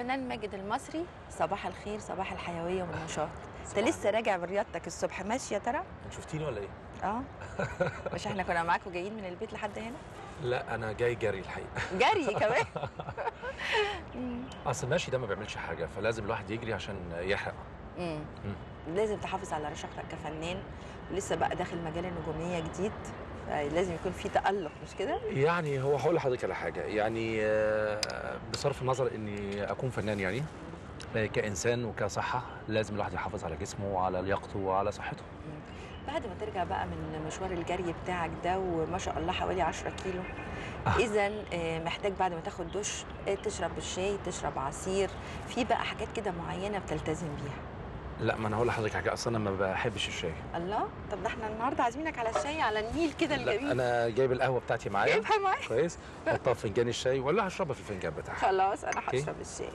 الفنان ماجد المصري صباح الخير صباح الحيويه والنشاط انت صباح لسه راجع من رياضتك الصبح ماشي يا ترى شفتيني ولا ايه؟ اه مش احنا كنا معاك وجايين من البيت لحد هنا لا انا جاي جري الحقيقه جري كمان مم. اصل المشي ده ما بيعملش حاجه فلازم الواحد يجري عشان يحرق مم. مم. لازم تحافظ على رشاقتك كفنان ولسه بقى داخل مجال النجوميه جديد لازم يكون في تألق مش كده؟ يعني هو هقول لحضرتك على حاجه يعني آه، بصرف النظر اني اكون فنان يعني آه، كانسان وكصحه لازم الواحد يحافظ على جسمه وعلى لياقته وعلى صحته بعد ما ترجع بقى من مشوار الجري بتاعك ده وما شاء الله حوالي 10 كيلو آه. اذا محتاج بعد ما تاخد دش آه، تشرب الشاي تشرب عصير في بقى حاجات كده معينه بتلتزم بيها لا ما انا هقول لحضرتك حاجه اصلا انا ما بحبش الشاي الله طب ده احنا النهارده عازمينك على الشاي على النيل كده لا الجميل انا جايب القهوه بتاعتي معايا جايبها معايا كويس احطها في فنجان الشاي ولا هشربها في الفنجان بتاعها خلاص انا أوكي. هشرب الشاي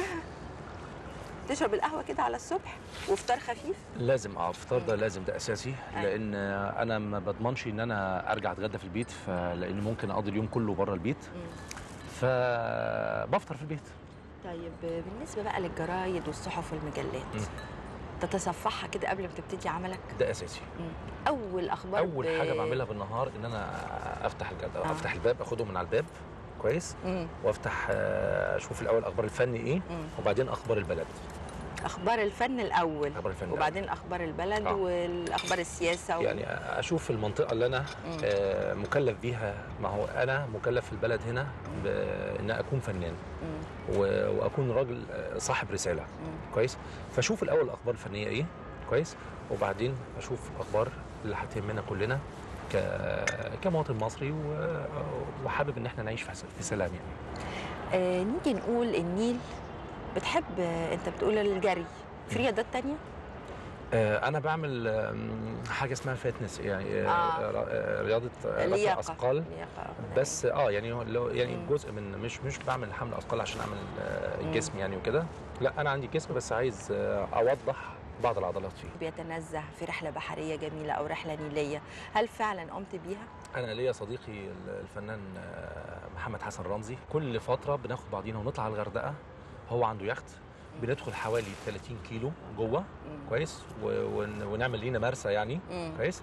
تشرب القهوه كده على الصبح وفطار خفيف لازم اه الفطار ده لازم ده اساسي أيوة. لان انا ما بضمنش ان انا ارجع اتغدى في البيت فلان ممكن اقضي اليوم كله بره البيت مم. فبفطر في البيت طيب بالنسبه بقى للجرايد والصحف والمجلات مم. تتصفحها كده قبل ما تبتدي عملك ده اساسي مم. اول اخبار اول ب- حاجه بعملها بالنهار ان انا افتح الجد آه. افتح الباب اخده من على الباب كويس مم. وافتح آه، اشوف الاول اخبار الفن ايه مم. وبعدين اخبار البلد اخبار الفن الاول اخبار الفن وبعدين اخبار البلد آه. والاخبار السياسه و... يعني اشوف المنطقه اللي انا مم. آه، مكلف بيها ما هو انا مكلف في البلد هنا بان اكون فنان مم. و- واكون راجل آه، صاحب رساله مم. كويس فاشوف الاول الاخبار الفنيه ايه كويس وبعدين اشوف الاخبار اللي هتهمنا كلنا ك... كمواطن مصري و... وحابب ان احنا نعيش في في سلام يعني آه نيجي نقول النيل بتحب آه، انت بتقول الجري في مم. رياضات تانية آه، انا بعمل آم، حاجه اسمها فيتنس يعني آه، آه. ر- آه، رياضه آه، رفع لياقة اثقال لياقة بس اه يعني هو- لو يعني مم. جزء من مش مش بعمل حمل اثقال عشان اعمل آه، مم. جسم يعني وكده لا انا عندي جسم بس عايز آه، اوضح بعض العضلات فيه بيتنزه في رحلة بحرية جميلة أو رحلة نيلية هل فعلا قمت بيها؟ انا ليا صديقي الفنان آه، محمد حسن رمزي كل فتره بناخد بعضينا ونطلع على الغردقه هو عنده يخت بندخل حوالي 30 كيلو جوه مم. كويس و- ون- ونعمل لينا مرسى يعني مم. كويس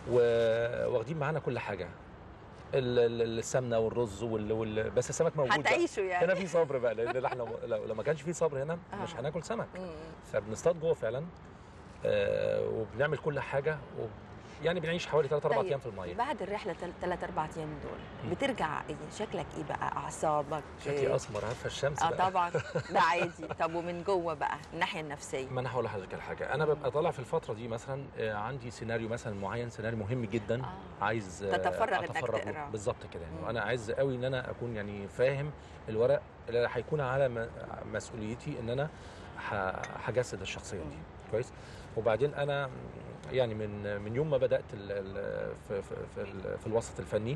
وواخدين معانا كل حاجه ال- ال- السمنه والرز وال... وال... بس السمك موجود بقى. هتعيشوا يعني هنا في صبر بقى لان احنا لو, لو ما كانش في صبر هنا آه. مش هناكل سمك مم. فبنصطاد جوه فعلا آه وبنعمل كل حاجه و... يعني بنعيش حوالي 3 4 طيب، ايام في الميه بعد الرحلة ثلاث أربع أيام دول مم. بترجع إيه؟ شكلك إيه بقى؟ أعصابك شكلي اسمر عارفه الشمس اه بقى طبعا ده عادي طب ومن جوه بقى الناحية النفسية ما انا هقول لحضرتك على حاجه انا ببقى طالع في الفتره دي مثلا آه، عندي سيناريو مثلا معين سيناريو مهم جدا آه. عايز آه، تتفرغ إنك أتفرغ له. تقراه. بالظبط كده مم. يعني انا عايز قوي ان انا اكون يعني فاهم الورق اللي هيكون على م- مسؤوليتي ان انا ه- هجسد الشخصيه دي مم. كويس وبعدين انا يعني من من يوم ما بدات ال ال في في في, ال في الوسط الفني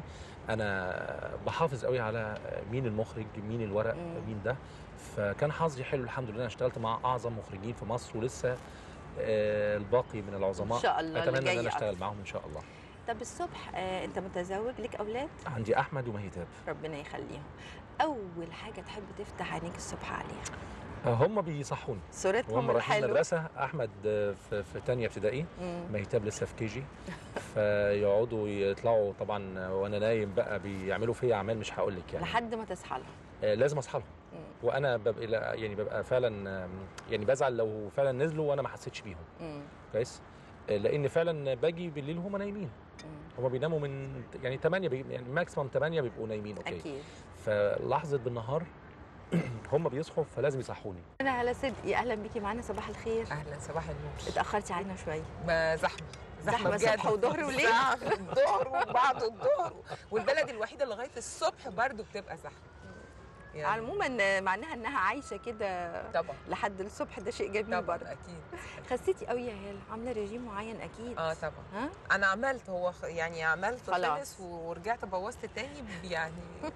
انا بحافظ قوي على مين المخرج مين الورق مم. مين ده فكان حظي حلو الحمد لله انا اشتغلت مع اعظم مخرجين في مصر ولسه آه، الباقي من العظماء إن شاء الله اللي اتمنى ان جاي انا اشتغل أكتر. معاهم ان شاء الله طب الصبح آه أنت متزوج لك أولاد؟ عندي احمد ومهيتاب ربنا يخليهم أول حاجة تحب تفتح عينيك الصبح عليها هم بيصحوني صورتهم وهم رايحين الحلوة المدرسه احمد آه، في, في تانية ابتدائي مم. مهيتاب لسه في كيجي فيقعدوا يطلعوا طبعا وانا نايم بقى بيعملوا فيا اعمال مش هقول لك يعني لحد ما تصحى لهم آه، لازم اصحى لهم مم. وانا ببقى لا- يعني ببقى فعلا آم، يعني بزعل لو فعلا نزلوا وانا ما حسيتش بيهم مم. كويس آه، لان فعلا باجي بالليل هم نايمين مم. هم بيناموا من يعني 8 بي يعني ماكسيموم 8 بيبقوا نايمين اوكي أكيد فلحظه بالنهار هم بيصحوا فلازم يصحوني أنا على صدقي أهلا بيكي معانا صباح الخير اهلا صباح النور اتأخرتي علينا شوية ما زحمه زحمة بجد. صبح وظهر وليل. ساعة في الظهر وبعد الظهر والبلد الوحيده لغايه الصبح برضو بتبقى زحمه يعني عموما معناها انها عايشه كده طبعا لحد الصبح ده شيء جميل برضه طبعا اكيد خسيتي قوي يا هاله عامله رجيم معين اكيد اه طبعا ها انا عملت هو خ- يعني عملت خلاص. خلص ورجعت بوظت تاني ب- يعني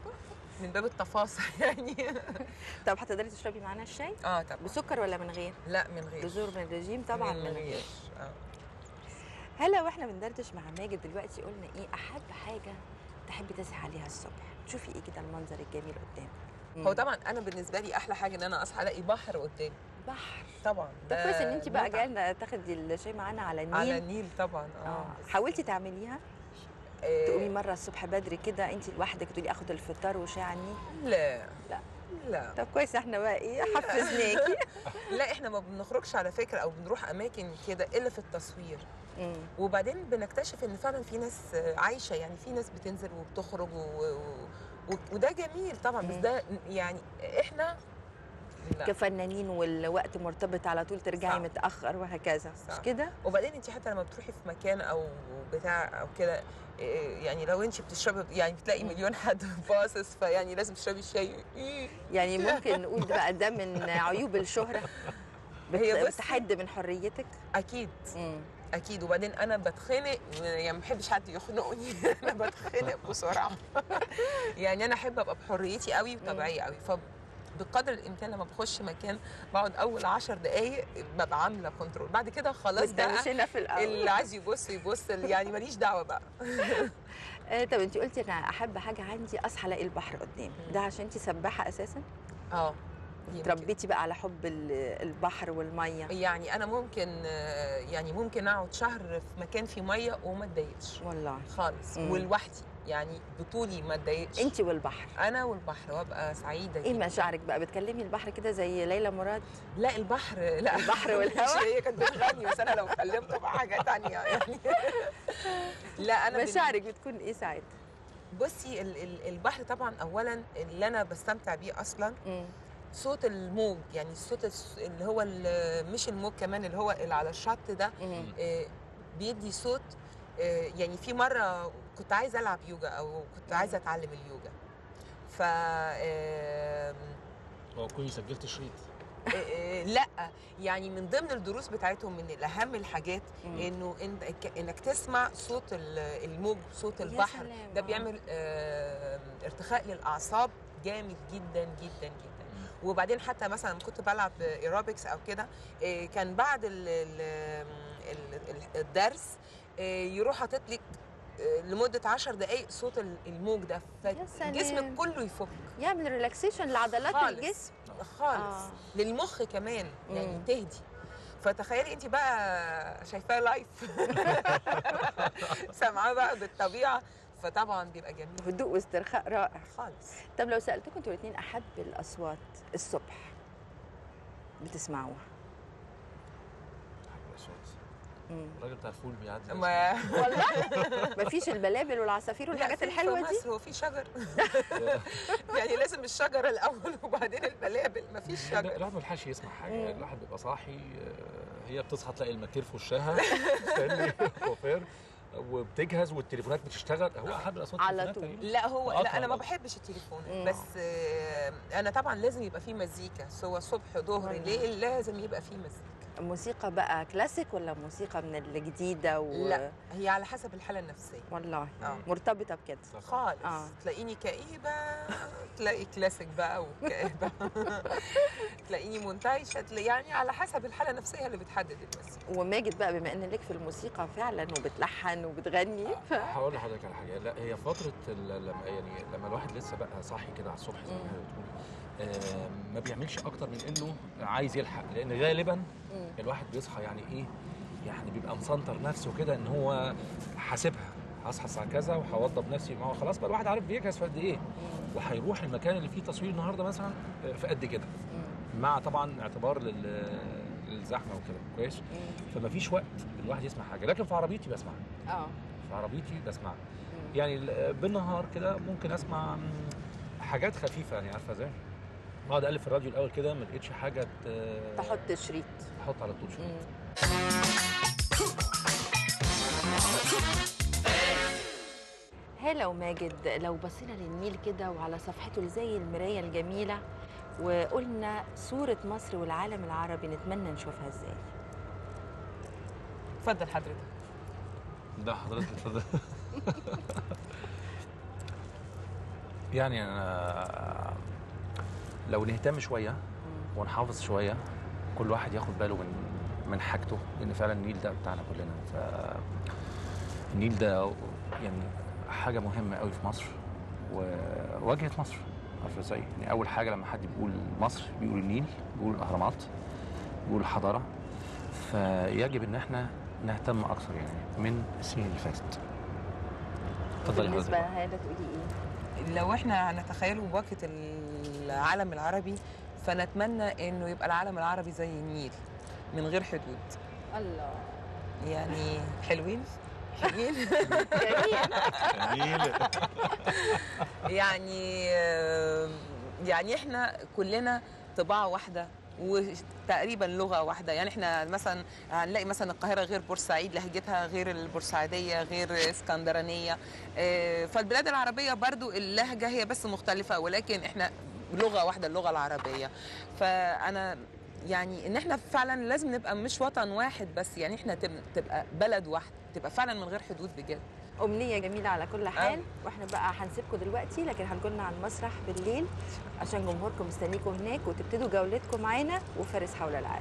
من باب التفاصيل يعني طب هتقدري تشربي معانا الشاي اه طبعا بسكر ولا من غير لا من غير بذور من الرجيم طبعا من غير اه هلا واحنا بندردش مع ماجد دلوقتي قلنا ايه احب حاجه تحبي تصحي عليها الصبح تشوفي ايه كده المنظر الجميل قدامك هو طبعا انا بالنسبه لي احلى حاجه ان انا اصحى الاقي بحر قدامي بحر طبعا طب ده كويس ان انت بقى متعة. جايه تاخدي الشاي معانا على النيل على النيل طبعا اه اه بس- حاولتي تعمليها آه، تقومي مره الصبح بدري كده انت لوحدك تقولي اخد الفطار وشاي على النيل لا لا. لا طب كويس احنا بقى ايه حفزناكي لا احنا ما بنخرجش على فكره او بنروح اماكن كده الا في التصوير مم. وبعدين بنكتشف ان فعلا في ناس عايشه يعني في ناس بتنزل وبتخرج و... و... وده جميل طبعا بس مم. ده يعني احنا لا كفنانين والوقت مرتبط على طول ترجعي صح. متاخر وهكذا مش صح. كده وبعدين انت حتى لما بتروحي في مكان او بتاع او كده إيه، يعني لو انت بتشربي يعني بتلاقي مم. مليون حد باصص فيعني لازم تشربي الشاي إيه. يعني ممكن نقول ده بقى ده من عيوب الشهره بت- هي بصي- بتحد من حريتك اكيد مم. اكيد وبعدين انا بتخنق يعني ما بحبش حد يخنقني انا بتخنق بسرعه يعني انا احب ابقى بحريتي قوي وطبيعيه قوي فبقدر الامكان لما بخش مكان بقعد اول عشر دقايق ببقى عامله كنترول بعد كده خلاص بقى بتدوشنا في الاول اللي عايز يبص يبص اللي يعني ماليش دعوه بقى آه طب انت قلتي انا احب حاجه عندي اصحى الاقي البحر قدامي ده عشان انت سباحه اساسا اه يمكن. تربيتي بقى على حب ال- البحر والميه يعني انا ممكن آه، يعني ممكن اقعد شهر في مكان فيه ميه وما اتضايقش والله خالص مم. ولوحدي يعني بطولي ما اتضايقش انت والبحر انا والبحر وابقى سعيده ايه جدا مشاعرك بقى بتكلمي البحر كده زي ليلى مراد لا البحر لا البحر والهوا؟ مش هي كانت بتغني بس انا لو كلمته بحاجه تانية يعني لا انا بال- مشاعرك بتكون ايه ساعتها بصي ال- ال- البحر طبعا اولا اللي انا بستمتع بيه اصلا مم. صوت الموج يعني الصوت الس- اللي هو ال- مش الموج كمان اللي هو اللي على الشط ده مم. آه، بيدي صوت آه، يعني في مره كنت عايزه العب يوجا او كنت عايزه اتعلم اليوجا ف آم، هو كوني سجلت شريط آه، لا يعني من ضمن الدروس بتاعتهم من الاهم الحاجات مم. انه إن- انك تسمع صوت ال- الموج صوت يا البحر سلام، ده آه. بيعمل آه، ارتخاء للاعصاب جامد جدا جدا جدا وبعدين حتى مثلا لما كنت بلعب ايروبكس او كده آه، كان بعد ال- ال- ال- ال- الدرس آه، يروح حاطط لك آه، لمده 10 دقائق صوت ال- الموج ده سلام. فجسمك كله يفك يعمل ريلاكسيشن لعضلات خالص. الجسم خالص آه. آه. للمخ كمان يعني مم. تهدي فتخيلي انت بقى شايفاه لايف سامعاه بقى بالطبيعه فطبعا بيبقى جميل هدوء واسترخاء رائع خالص طب لو سالتكم انتوا الاثنين احب الاصوات الصبح بتسمعوها مم. الراجل بتاع الفول بيعدي ما والله مفيش البلابل والعصافير والحاجات لا، في- الحلوه في دي مصر هو في شجر يعني لازم الشجره الاول وبعدين البلابل ما فيش شجر الواحد ما يلحقش يسمع حاجه مم. الواحد بيبقى صاحي آه، هي بتصحى تلاقي المكير في وشها فاهمني كوافير وبتجهز والتليفونات بتشتغل هو احب الاصوات على التليفونات طول. تقريباً. لا هو قطع لا انا ما بس. بحبش التليفون مم. بس آه، انا طبعا لازم يبقى فيه مزيكا سواء صبح ظهر والله. ليل لازم يبقى فيه مزيكا موسيقى بقى كلاسيك ولا موسيقى من الجديده و... لا هي على حسب الحاله النفسيه والله آه. مرتبطه بكده خالص آه. آه. تلاقيني كئيبه تلاقي كلاسيك بقى وكئيبه تلاقيني منتعشه تلاقي يعني على حسب الحاله النفسيه اللي بتحدد المزيكا وماجد بقى بما ان لك في الموسيقى فعلا وبتلحن وبتغني ف... هقول لحضرتك على حاجه لا هي فتره ال- لما يعني لما الواحد لسه بقى صاحي كده على الصبح زي ما مم. هي بتقولي آه، ما بيعملش اكتر من انه عايز يلحق لان غالبا مم. الواحد بيصحى يعني ايه يعني بيبقى مسنطر نفسه كده ان هو حاسبها هصحى الساعه كذا وهوضب نفسي ما هو خلاص بقى الواحد عارف بيجهز في قد ايه مم. وهيروح المكان اللي فيه تصوير النهارده مثلا آه، في قد كده مم. مع طبعا اعتبار لل للزحمه وكده كويس مم. فما فيش وقت الواحد يسمع حاجه لكن في عربيتي بسمع اه في عربيتي بسمع مم. يعني ال- بالنهار كده ممكن اسمع مم، حاجات خفيفه يعني عارفه ازاي اقعد الف في الراديو الاول كده ما لقيتش حاجه ت- تحط شريط احط على طول شويه مم. هلا وماجد لو بصينا للنيل كده وعلى صفحته زي المراية الجميلة وقلنا صورة مصر والعالم العربي نتمنى نشوفها ازاي اتفضل حضرتك ده حضرتك اتفضل يعني انا لو نهتم شويه مم. ونحافظ شويه كل واحد ياخد باله من من حاجته لان فعلا النيل ده بتاعنا كلنا ف النيل ده يعني حاجه مهمه قوي في مصر وواجهه مصر الفرنسيه يعني اول حاجه لما حد بيقول مصر بيقول النيل بيقول الاهرامات بيقول الحضاره فيجب ان احنا نهتم اكثر يعني من السنين اللي فاتت اتفضلي بالنسبه حضرتك لهذا تقولي ايه لو احنا هنتخيلوا باقة العالم العربي فنتمنى انه يبقى العالم العربي زي النيل من غير حدود الله يعني حلوين حلوين جميل يعني آه، يعني احنا كلنا طباع واحده وتقريبا لغه واحده يعني احنا مثلا هنلاقي مثلا القاهره غير بورسعيد لهجتها غير البورسعيديه غير اسكندرانيه آه، فالبلاد العربيه برضو اللهجه هي بس مختلفه ولكن احنا لغه واحده اللغه العربيه فانا يعني ان احنا فعلا لازم نبقى مش وطن واحد بس يعني احنا تب- تبقى بلد واحده تبقى فعلا من غير حدود بجد أمنية جميلة على كل حال أوي. واحنا بقى هنسيبكم دلوقتي لكن هنكون على المسرح بالليل عشان جمهوركم مستنيكم هناك وتبتدوا جولتكم معانا وفارس حول العالم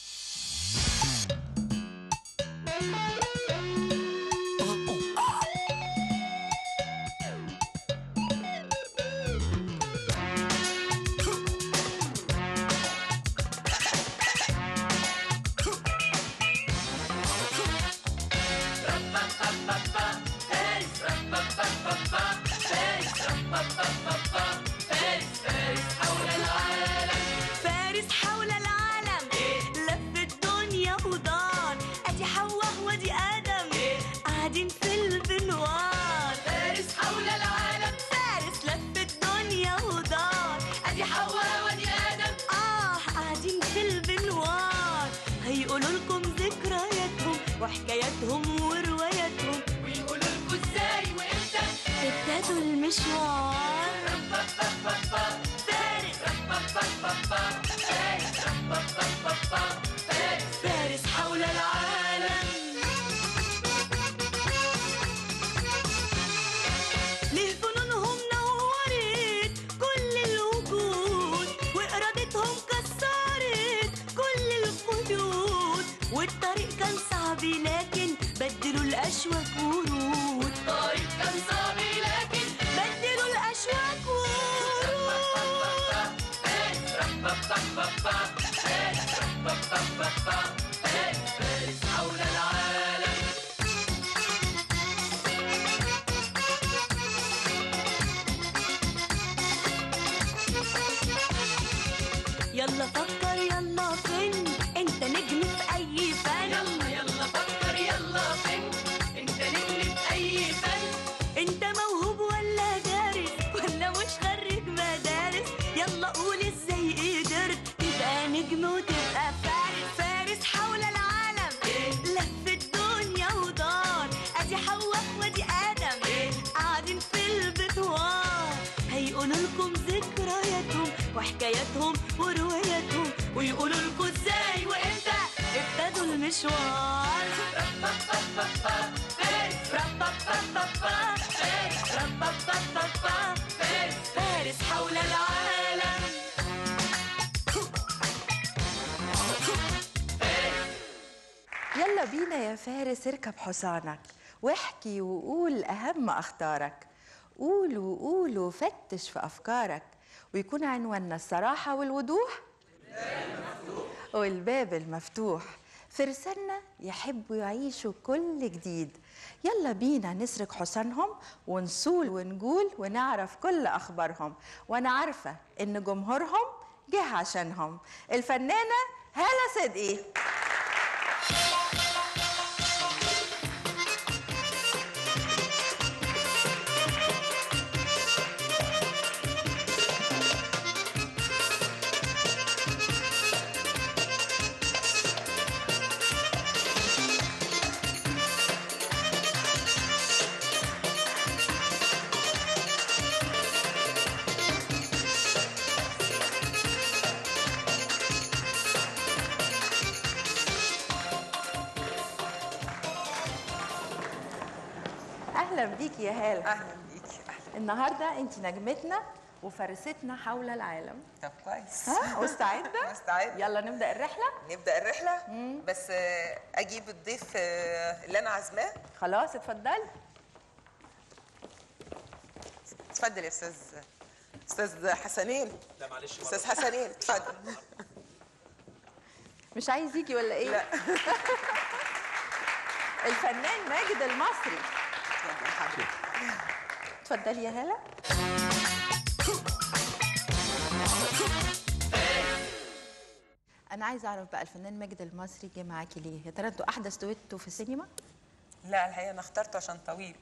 فارس حول العالم لف الدنيا ودار ادي حواء وادي ادم قاعدين في البنوار فارس حول العالم فارس لف الدنيا ودار ادي حواء وادي ادم اه قاعدين في البنوار هيقولوا لكم ذكرياتهم وحكاياتهم ورواياتهم ويقولوا لكم ازاي وامتى ابتدوا المشوار فارس فارس حول العالم ليه فنونهم نورت كل الوجود وإرادتهم كسرت كل القيود والطريق كان صعب لكن بدلوا الأشواك ورود الطريق كان صعب لكن بدلوا الأشواك ورود فارس حول العالم يلا فكر يلا فين انت نجم في اي فن يلا يلا فكر يلا فين انت نجم في اي فن انت موهوب ولا دارس ولا مش خريج مدارس يلا قول ازاي قدرت تبقى نجم وتبقى فارس فارس حول العالم لف الدنيا ودار ادي حواء وادي ادم قاعدين في البطوار هيقولوا لكم ذكرياتهم وحكاياتهم ورواياتهم ويقولوا لكم ازاي وامتى ابتدوا المشوار فارس حول العالم يلا بينا يا فارس اركب حصانك واحكي وقول أهم أخطارك قول وقول وفتش في أفكارك ويكون عنواننا الصراحة والوضوح والباب المفتوح فرساننا يحبوا يعيشوا كل جديد يلا بينا نسرق حصانهم ونصول ونقول ونعرف كل أخبارهم وأنا عارفة إن جمهورهم جه عشانهم الفنانة هالة صدقي اهلا بيكي يا هاله اهلا بيكي اهلا النهارده انت نجمتنا وفارستنا حول العالم طب كويس ها مستعده مستعد يلا نبدا الرحله نبدا الرحله بس آه، اجيب الضيف آه، اللي انا عازماه خلاص اتفضلي اتفضل يا استاذ استاذ حسنين لا معلش استاذ حسنين اتفضل مش عايز يجي ولا ايه لا الفنان ماجد المصري اتفضل يا حبيبي. اتفضلي يا هلا انا عايزه اعرف بقى الفنان ماجد المصري جه معاكي ليه يا ترى انتوا احدث دويتو في السينما لا الحقيقه انا اخترته عشان طويل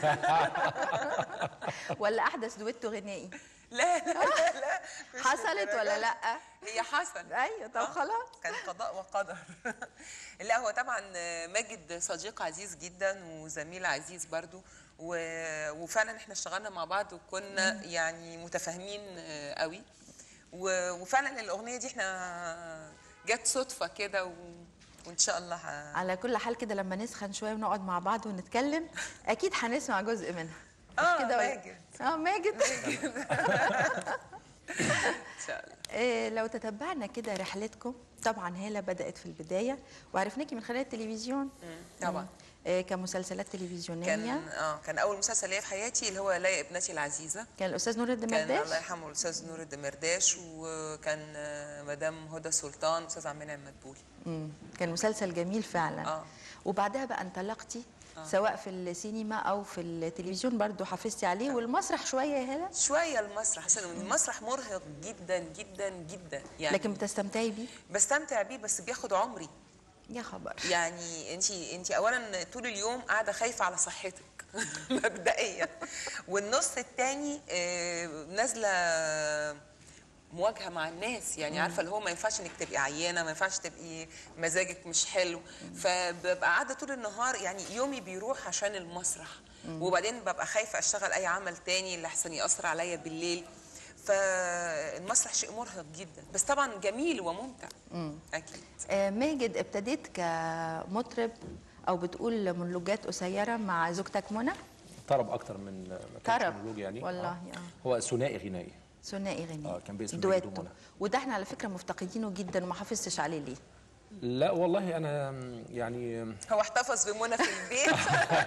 ولا احدث دويتو غنائي لا لا لا لا مش حصلت للدرجة ولا دي. لا هي حصلت ايوه طب آه. خلاص كان قضاء وقدر لا هو طبعا ماجد صديق عزيز جدا وزميل عزيز برضو و- وفعلا احنا اشتغلنا مع بعض وكنا يعني متفاهمين آه، قوي و- وفعلا الاغنيه دي احنا جت صدفه كده و... وان شاء الله ه... على كل حال كده لما نسخن شويه ونقعد مع بعض ونتكلم اكيد هنسمع جزء منها مش اه كده ولا- ماجد اه ماجد ان شاء الله إيه لو تتبعنا كده رحلتكم طبعا هالة بدأت في البداية وعرفناكي من خلال التلفزيون طبعا إيه كمسلسلات تلفزيونية كان كان, اه كان اول مسلسل ليا في حياتي اللي هو لا يا ابنتي العزيزه كان الأستاذ نور كان الدمرداش الله يرحمه الاستاذ نور الدمرداش وكان آه، مدام هدى سلطان استاذ عم منعم مدبولي مم. كان مسلسل جميل فعلا آه. وبعدها بقى انطلقتي سواء في السينما أو في التلفزيون برضو حافظتي عليه والمسرح شوية يا هالة شويه المسرح حسن المسرح مرهق جدا جدا جدا يعني لكن بتستمتعي بيه بستمتع بيه بس بياخد عمري يا خبر يعني انت انت اولا طول اليوم قاعده خايفه على صحتك مبدئيا والنص الثاني نازله مواجهه مع الناس يعني عارفه اللي هو ما ينفعش انك تبقي عيانه ما ينفعش تبقي مزاجك مش حلو فببقى قاعده طول النهار يعني يومي بيروح عشان المسرح وبعدين ببقى خايفه اشتغل اي عمل تاني اللي احسن ياثر عليا بالليل فالمسرح شيء مرهق جدا بس طبعا جميل وممتع اكيد آه، ماجد ابتديت كمطرب أو بتقول مونولوجات قصيرة مع زوجتك منى طرب اكتر من ما كانش طرب مونولوج يعني والله آه. اه هو ثنائي غنائي ثنائي غني آه، كان باسم دويتو ماجد ومنى. وده احنا على فكره مفتقدينه جدا وما حافظتش عليه ليه لا والله انا يعني هو احتفظ بمنى في البيت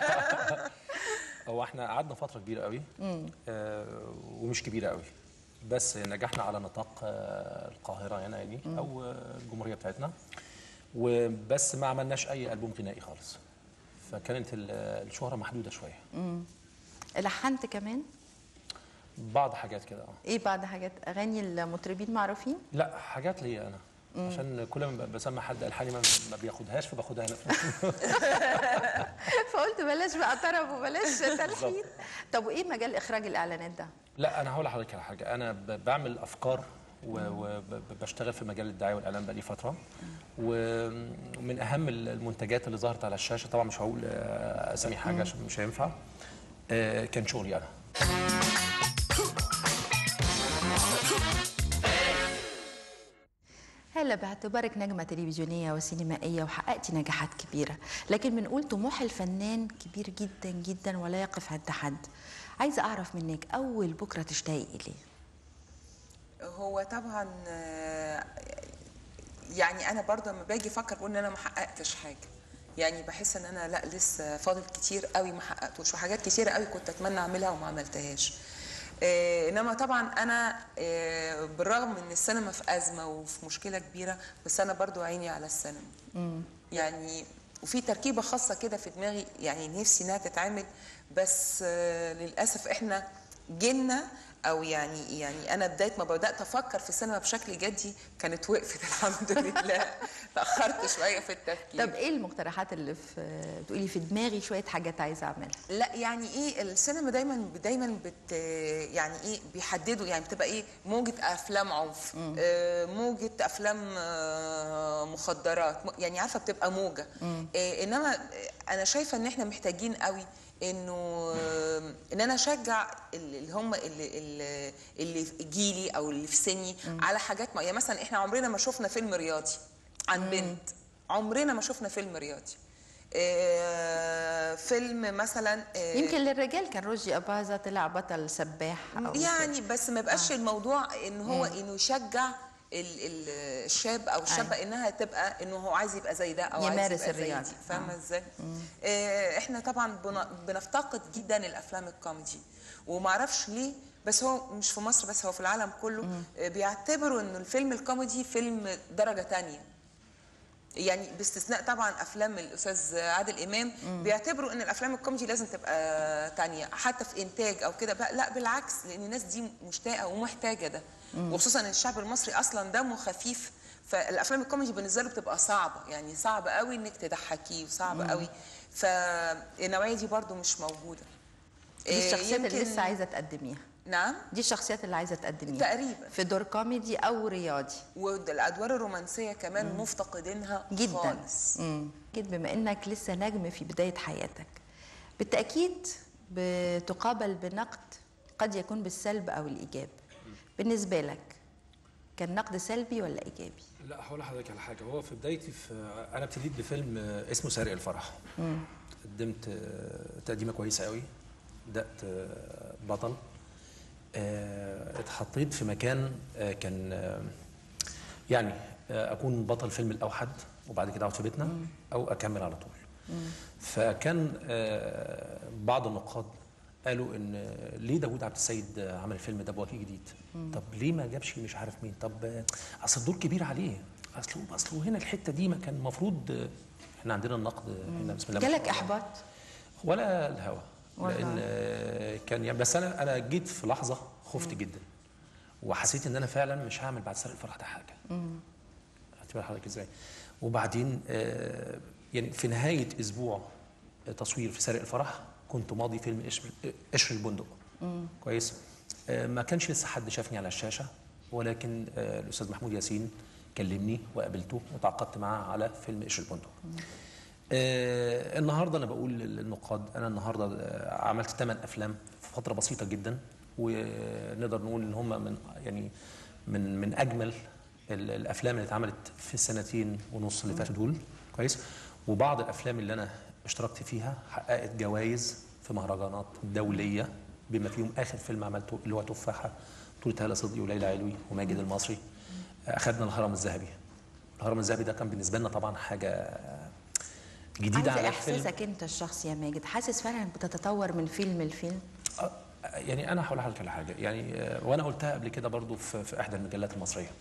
هو احنا قعدنا فتره كبيره قوي آه ومش كبيره قوي بس نجحنا على نطاق آه القاهره هنا يعني او آه، الجمهوريه بتاعتنا وبس ما عملناش اي البوم غنائي خالص فكانت ال- الشهره محدوده شويه لحنت كمان بعض حاجات كده اه ايه بعد حاجات اغاني المطربين معروفين لا حاجات ليا انا عشان كل ما بسمع حد الحاني ما ما بياخدهاش فباخدها انا فقلت بلاش بقى طرب وبلاش تلحين طب وايه مجال اخراج الاعلانات ده لا انا هقول لحضرتك على حاجه انا ب- بعمل افكار وبشتغل في مجال الدعايه والاعلان بقالي فتره ومن اهم المنتجات اللي ظهرت على الشاشه طبعا مش هقول آه، اسامي حاجه عشان مش هينفع آه، كان شغلي انا هلا باعتبارك نجمة تلفزيونية وسينمائية وحققتي نجاحات كبيرة لكن بنقول طموح الفنان كبير جدا جدا ولا يقف عند حد عايزة أعرف منك أول بكرة تشتاقي إليه هو طبعا آه، يعني انا برضه لما باجي افكر بقول ان انا ما حققتش حاجه يعني بحس ان انا لا لسه فاضل كتير قوي ما حققتوش وحاجات كتيره قوي كنت اتمنى اعملها وما عملتهاش آه، انما طبعا انا آه، بالرغم ان السينما في ازمه وفي مشكله كبيره بس انا برضو عيني على السينما يعني وفي تركيبه خاصه كده في دماغي يعني نفسي انها تتعمل بس آه، للاسف احنا جيلنا او يعني يعني انا بدايه ما بدات افكر في السينما بشكل جدي كانت وقفت الحمد لله تاخرت شويه في التفكير طب إيه المقترحات اللي في تقولي في دماغي شوية حاجات عايزة أعملها لا يعني ايه السينما دايما دايما بت يعني ايه بيحددوا يعني بتبقى ايه موجة افلام عنف آه موجة افلام آه مخدرات م- يعني عارفه بتبقى موجة آه انما آه، انا شايفه ان احنا محتاجين قوي انه آه، ان انا اشجع ال- اللي هم اللي, اللي- اللي في جيلي او اللي في سني على حاجات ما يعني مثلا احنا عمرنا ما شفنا فيلم رياضي عن بنت عمرنا ما شفنا فيلم رياضي آه، فيلم مثلا آه، يمكن للرجال كان رشدي أباظة طلع بطل سباح أو يعني بس ما يبقاش الموضوع ان هو انه يشجع ال- ال- الشاب او الشابه أيوة. انها تبقى انه هو عايز يبقى زي ده او عايز يمارس يبقى زي الرياضة. دي فاهمه آه. ازاي؟ آه، احنا طبعا بن- بنفتقد جدا الافلام الكوميدي وما اعرفش ليه بس هو مش في مصر بس هو في العالم كله آه، بيعتبروا انه الفيلم الكوميدي فيلم درجه تانية يعني باستثناء طبعا افلام الاستاذ عادل امام بيعتبروا ان الافلام الكوميدي لازم تبقى تانية حتى في انتاج او كده بقى- لا بالعكس لان الناس دي مشتاقه ومحتاجه ده وخصوصا ان الشعب المصري اصلا دمه خفيف فالافلام الكوميدي بالنسبه له بتبقى صعبه يعني صعب قوي انك تضحكيه وصعب قوي فالنوعيه دي برضو مش موجوده دي إيه، الشخصيات اللي يمكن- لسه عايزه تقدميها نعم دي الشخصيات اللي عايزه تقدميها تقريبا في دور كوميدي او رياضي والادوار الرومانسيه كمان مفتقدينها جدا خالص مم. اكيد بما انك لسه نجم في بدايه حياتك بالتاكيد بتقابل بنقد قد يكون بالسلب او الايجاب بالنسبه لك كان نقد سلبي ولا ايجابي لا هقول لحضرتك على حاجه هو في بدايتي في انا ابتديت بفيلم آه، اسمه سارق الفرح قدمت آه، تقديمه كويسه قوي بدات آه، بطل آه، اتحطيت في مكان آه، كان آه، يعني آه، اكون بطل الفيلم الاوحد وبعد كده اقعد في بيتنا او اكمل على طول فكان آه، بعض النقاد قالوا ان آه، ليه داوود عبد السيد آه، عمل الفيلم ده بوجه جديد طب ليه ما جابش مش عارف مين طب آه، اصل الدور كبير عليه اصله اصله هنا الحته دي ما كان المفروض آه، احنا عندنا النقد آه، هنا بسم الله ما شاء جالك الله. احباط ولا الهوى والله. لان آه، كان يعني بس انا انا جيت في لحظه خفت جدا وحسيت ان انا فعلا مش هعمل بعد سرق الفرح ده حاجه اعتبر حضرتك ازاي وبعدين آه، يعني في نهايه اسبوع تصوير في سرق الفرح كنت ماضي فيلم قشر قشر البندق كويس آه، ما كانش لسه حد شافني على الشاشه ولكن آه، الاستاذ محمود ياسين كلمني وقابلته وتعاقدت معاه على فيلم قشر البندق آه النهارده انا بقول للنقاد انا النهارده آه، عملت ثمان افلام في فتره بسيطه جدا ونقدر نقول ان هم من يعني من من اجمل ال- الافلام اللي اتعملت في السنتين ونص اللي فاتوا دول كويس وبعض الافلام اللي انا اشتركت فيها حققت جوائز في مهرجانات دوليه بما فيهم اخر فيلم عملته اللي هو تفاحه بطوله هاله صدقي وليلى علوي وماجد المصري آه، اخذنا الهرم الذهبي الهرم الذهبي ده كان بالنسبه لنا طبعا حاجه جديده عايزه على الفيلم احساسك انت الشخصي يا ماجد حاسس فعلا بتتطور من فيلم لفيلم آه، يعني انا هقول لحضرتك على حاجه يعني آه، وانا قلتها قبل كده برضو في, في احدى المجلات المصريه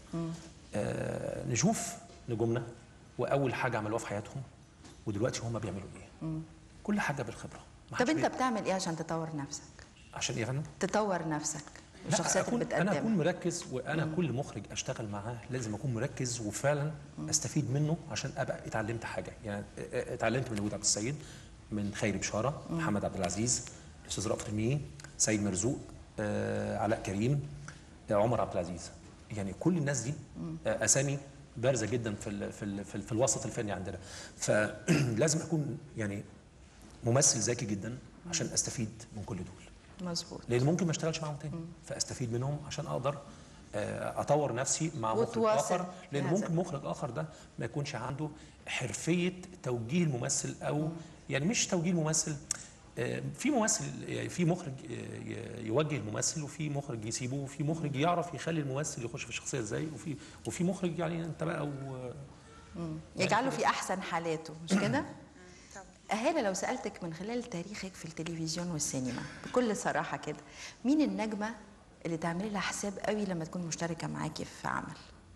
آه نشوف نجومنا واول حاجه عملوها في حياتهم ودلوقتي هم بيعملوا ايه كل حاجه بالخبره ما طب حدش انت بي- بتعمل ايه عشان تطور نفسك عشان ايه يا فندم تطور نفسك لا، والشخصيات اللي أكون انا اكون بتقدمها مركز وانا كل مخرج اشتغل معاه لازم اكون مركز وفعلا استفيد منه عشان ابقى اتعلمت حاجه يعني اتعلمت من داوود عبد السيد من خيري بشاره محمد عبد العزيز الاستاذ رأفت الميهي سيد مرزوق آه، علاء كريم آه، عمر عبد العزيز يعني كل الناس دي آه، اسامي بارزه جدا في ال في ال في, ال في الوسط الفني عندنا فلازم اكون يعني ممثل ذكي جدا عشان استفيد من كل دول مظبوط لان ممكن ما اشتغلش معاهم تاني فاستفيد منهم عشان اقدر آه، اطور نفسي مع مخرج وتواصل اخر لان بهذا. ممكن مخرج اخر ده ما يكونش عنده حرفيه توجيه الممثل او يعني مش توجيه الممثل آه، في ممثل يعني في مخرج آه، ي- يوجه الممثل وفي مخرج يسيبه وفي مخرج يعرف يخلي الممثل يخش في الشخصيه ازاي وفي وفي مخرج يعني انت بقى و يجعله في احسن حالاته مش كده طبعا. أهالة لو سألتك من خلال تاريخك في التلفزيون والسينما بكل صراحة كده مين النجمة اللي تعملي لها حساب قوي لما تكون مشتركة معاكي في عمل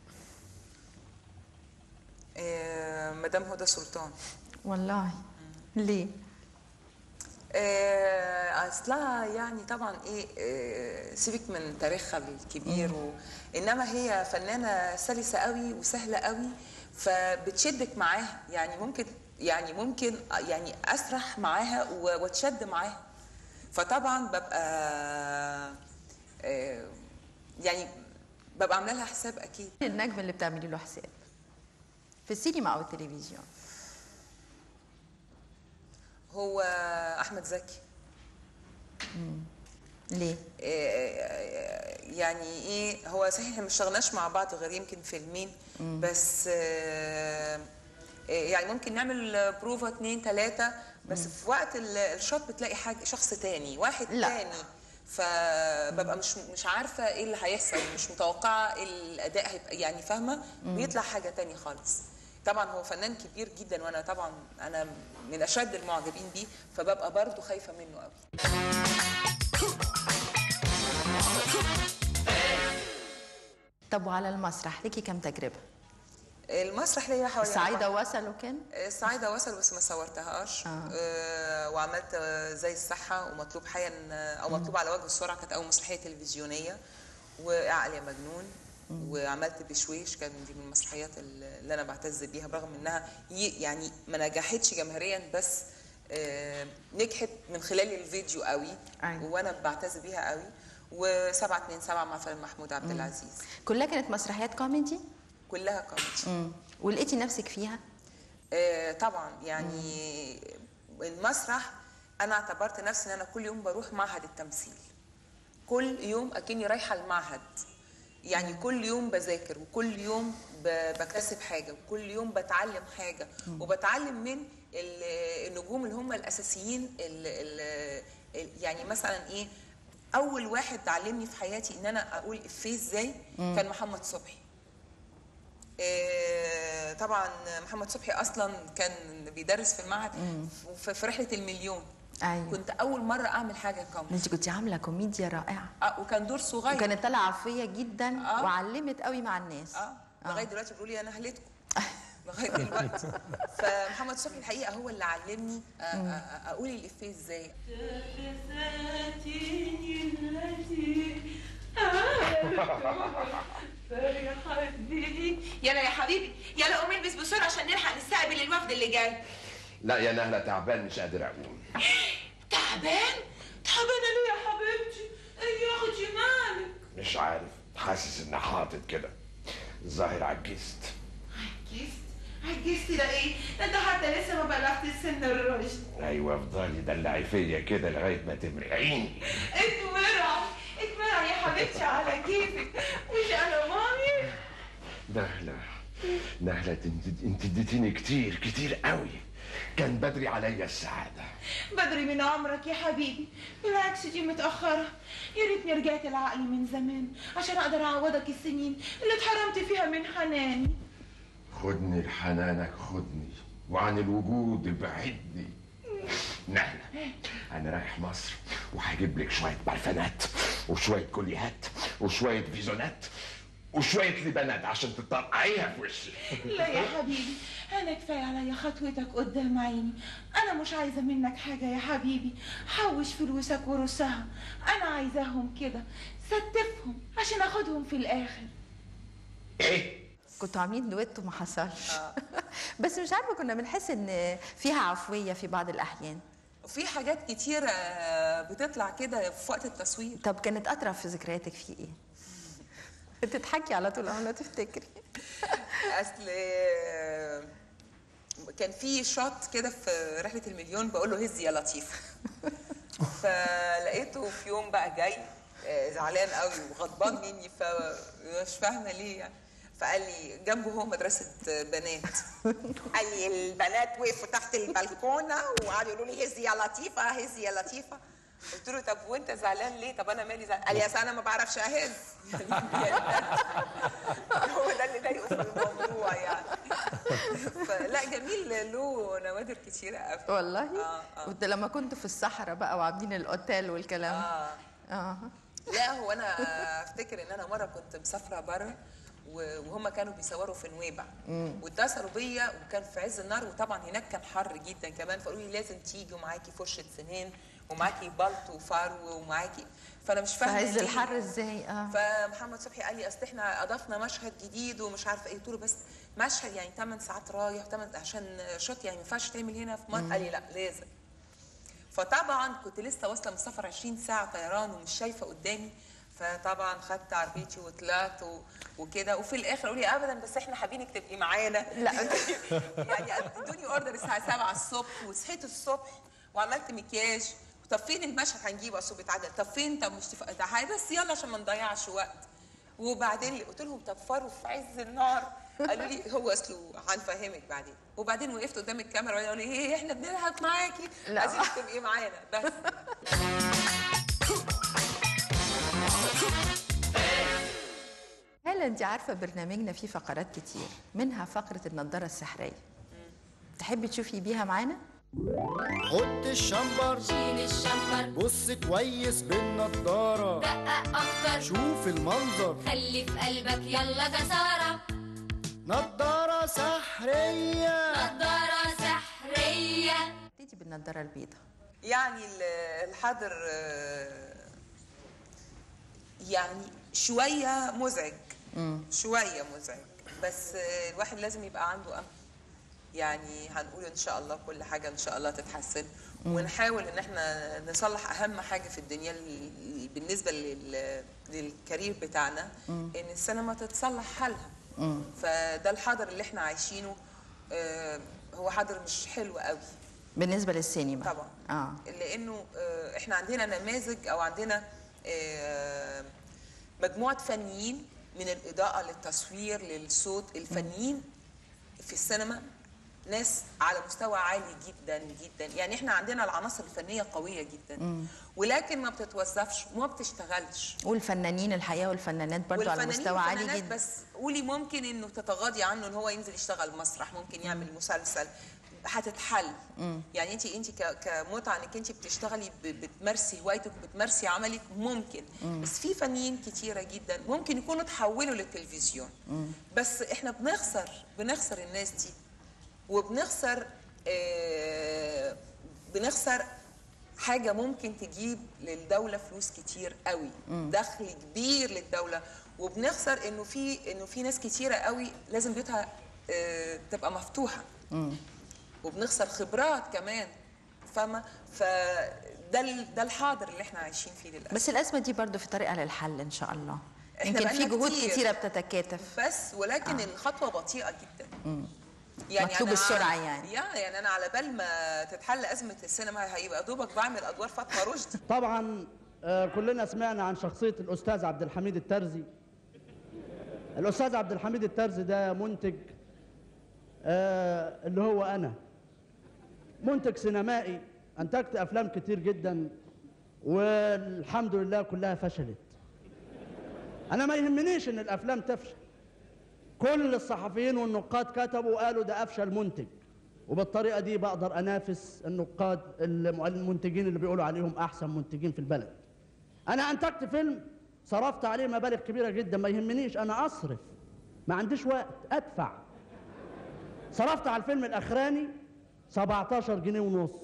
آه، مدام هدى سلطان والله ليه آه، اصلها يعني طبعا ايه آه، سيبك من تاريخها الكبير و... انما هي فنانه سلسه قوي وسهله قوي فبتشدك معاها يعني ممكن يعني ممكن يعني اسرح معاها و- واتشد معاها فطبعا ببقى آه، يعني ببقى عامله لها حساب اكيد مين النجم اللي بتعملي له حساب في السينما أو التلفزيون هو احمد زكي ليه يعني ايه هو صحيح احنا ما اشتغلناش مع بعض غير يمكن فيلمين بس آه، آه، يعني ممكن نعمل بروفا اتنين تلاتة بس في وقت ال- الشوت بتلاقي حاجة شخص تاني واحد لا. تاني فببقى مش مش عارفة ايه اللي هيحصل مش متوقعة إيه الأداء هيبقى يعني فاهمة بيطلع حاجة تاني خالص طبعا هو فنان كبير جدا وانا طبعا انا من اشد المعجبين بيه فببقى برضه خايفه منه قوي طب وعلى المسرح ليكي كم تجربه المسرح ليا حوالي الصعيده وصلوا كان الصعيدة وصل بس ما صورتهاش آه. آه. وعملت آه، زي الصحة ومطلوب حيا آه، أو مطلوب على وجه السرعة كانت أول مسرحية تلفزيونية وعقل يا مجنون وعملت بشويش كان دي من المسرحيات اللي أنا بعتز بيها برغم إنها ي- يعني ما نجحتش جماهيريا بس آه، نجحت من خلال الفيديو قوي أيوة. وأنا بعتز بيها قوي وسبعة اتنين سبعة مع فيلم محمود عبد العزيز كلها كانت مسرحيات كوميدي كلها كوميدي امم ولقيتي نفسك فيها آه، طبعا يعني المسرح انا اعتبرت نفسي ان انا كل يوم بروح معهد التمثيل كل يوم اكني رايحه المعهد يعني كل يوم بذاكر وكل يوم ب- بكتسب حاجه وكل يوم بتعلم حاجه وبتعلم من ال- النجوم اللي هم الاساسيين ال ال ال- يعني مثلا ايه اول واحد علمني في حياتي ان انا اقول افيه ازاي كان محمد صبحي آه، طبعا محمد صبحي اصلا كان بيدرس في المعهد في في رحله المليون ايوه كنت اول مره اعمل حاجه كوميدي انت كنت عامله كوميديا رائعه اه وكان دور صغير وكانت طالعه عفويه جدا آه. وعلمت قوي مع الناس اه لغايه دلوقتي بيقولوا لي انا هلتكم لغايه دلوقتي فمحمد صبحي الحقيقه هو اللي علمني آه، آه، آه، اقول الافيه ازاي يلا يا حبيبي يلا قوم البس بسرعه عشان نلحق نستقبل الوفد اللي جاي لا يا نهلة تعبان مش قادر اقوم تعبان تعبانه ليه يا حبيبتي ايه يا اختي مالك مش عارف حاسس اني حاطط كده الظاهر عجزت عجزت عجزت ده ايه ده انت حتى لسه ما بلغت سن الرشد ايوه افضلي دلعي فيا كده لغايه ما تمرقيني اتمرع اتمرع يا حبيبتي على كيفك مش انا مامي نهلة نهلة انت انت اديتيني كتير كتير قوي كان بدري عليا السعادة بدري من عمرك يا حبيبي بالعكس دي متأخرة يا ريتني رجعت لعقلي من زمان عشان أقدر أعوضك السنين اللي اتحرمت فيها من حناني خدني لحنانك خدني وعن الوجود ابعدني نهلة أنا رايح مصر وهجيب لك شوية برفانات وشوية كوليهات وشوية فيزونات وشوية لبنات عشان تطرقعيها في وشي لا يا حبيبي أنا كفاية عليا خطوتك قدام عيني أنا مش عايزة منك حاجة يا حبيبي حوش فلوسك ورصها أنا عايزاهم كده ستفهم عشان أخدهم في الآخر إيه؟ كنتوا عاملين دويتو ما حصلش بس مش عارفه كنا بنحس ان فيها عفويه في بعض الاحيان وفي حاجات كتير آه، بتطلع كده في وقت التصوير طب كانت اطرف في ذكرياتك في ايه تضحكي على طول اول ما تفتكري اصل آه، كان في شوت كده في رحله المليون بقول له هز يا لطيف فلقيته في يوم بقى جاي آه، زعلان قوي وغضبان مني فمش فاهمه ليه يعني فقال لي جنبه هو مدرسه بنات قال لي البنات وقفوا تحت البلكونه وقعدوا يقولوا لي هزي يا لطيفه هزي يا لطيفه قلت له طب وانت زعلان ليه؟ طب انا مالي زعلان؟ قال لي اصل انا ما بعرفش اهز هو ده اللي ضايقه في الموضوع يعني فلا جميل له نوادر كتيرة قوي والله آه، آه. وانت لما كنت في الصحراء بقى وعاملين الاوتيل والكلام اه اه لا هو انا افتكر ان انا مره كنت مسافره بره وهم كانوا بيصوروا في نويبع واتصلوا بيا وكان في عز النار وطبعا هناك كان حر جدا كمان فقالوا لي لازم تيجي ومعاكي فرشه سنان ومعاكي بلط وفرو ومعاكي فانا مش في فاهمه عز ليه. الحر ازاي اه فمحمد صبحي قال لي اصل احنا اضفنا مشهد جديد ومش عارفه ايه قلت له بس مشهد يعني 8 ساعات رايح 8 عشان شوت يعني ما ينفعش تعمل هنا في مصر قال لي لا لازم فطبعا كنت لسه واصله من سفر 20 ساعه طيران ومش شايفه قدامي فطبعا خدت عربيتي وطلعت و- وكده وفي الاخر قالوا لي ابدا بس احنا حابينك تبقي معانا لا. يعني ادوني اوردر الساعه 7 الصبح وصحيت الصبح وعملت مكياج طب فين المشهد هنجيبه اصل بيتعدل طب فين طب مش تف... تعالى بس يلا عشان ما نضيعش وقت وبعدين قلت لهم طب فروا في عز النار قالوا لي هو اصله هنفهمك بعدين وبعدين وقفت قدام الكاميرا وقالوا لي ايه احنا بنلعب معاكي لا. عايزينك تبقي معانا بس هلا انت عارفه برنامجنا فيه فقرات كتير منها فقره النضاره السحريه تحبي تشوفي بيها معانا حط الشمبر شيل الشمبر بص كويس بالنضارة دقق أكتر شوف المنظر خلي في قلبك يلا جسارة نضارة سحرية نضارة سحرية ابتدي بالنضاره البيضاء يعني ال- الحظر آه، يعني شويه مزعج شويه مزعج بس آه، الواحد لازم يبقى عنده امل يعني هنقول ان شاء الله كل حاجه ان شاء الله تتحسن ونحاول ان احنا نصلح اهم حاجه في الدنيا ال- بالنسبه لل- للكارير بتاعنا ان السينما تتصلح حالها فده الحاضر اللي احنا عايشينه آه، هو حاضر مش حلو قوي بالنسبه للسينما طبعا اه لانه آه، احنا عندنا نماذج او عندنا آه، مجموعه فنيين من الاضاءه للتصوير للصوت الفنيين في السينما ناس على مستوى عالي جدا جدا يعني احنا عندنا العناصر الفنيه قويه جدا ولكن ما بتتوظفش وما بتشتغلش والفنانين الحقيقه والفنانات برضو على والفنانين مستوى عالي والفنانات جدا بس قولي ممكن انه تتغاضي عنه ان هو ينزل يشتغل مسرح ممكن يعمل مسلسل هتتحل يعني انت انت ك- كمتعه انك انت بتشتغلي ب- بتمارسي هوايتك بتمارسي عملك ممكن بس في فنيين كتيره جدا ممكن يكونوا تحولوا للتلفزيون بس احنا بنخسر بنخسر الناس دي وبنخسر آه بنخسر حاجة ممكن تجيب للدولة فلوس كتير قوي دخل كبير للدولة وبنخسر انه في انه في ناس كتيرة قوي لازم بيوتها آه، تبقى مفتوحة وبنخسر خبرات كمان فاهمة فده ال- ده الحاضر اللي احنا عايشين فيه للأسف بس الازمه دي برضو في طريقها للحل ان شاء الله إحنا يمكن في بقالنا جهود كتير. كتيره بتتكاتف بس ولكن آه. الخطوه بطيئه جدا مطلوب أنا السرعة على- يعني. يا يعني انا على بال ما تتحل ازمه السينما هيبقى دوبك بعمل ادوار فاطمه رشدي طبعا آه، كلنا سمعنا عن شخصية الأستاذ عبد الحميد الترزي الأستاذ عبد الحميد الترزي ده منتج آه، اللي هو أنا منتج سينمائي أنتجت أفلام كتير جدا والحمد لله كلها فشلت أنا ما يهمنيش إن الأفلام تفشل كل الصحفيين والنقاد كتبوا وقالوا ده أفشل منتج وبالطريقة دي بقدر أنافس النقاد الم- المنتجين اللي بيقولوا عليهم أحسن منتجين في البلد أنا أنتجت فيلم صرفت عليه مبالغ كبيرة جدا ما يهمنيش أنا أصرف ما عنديش وقت أدفع صرفت على الفيلم الأخراني 17 جنيه ونص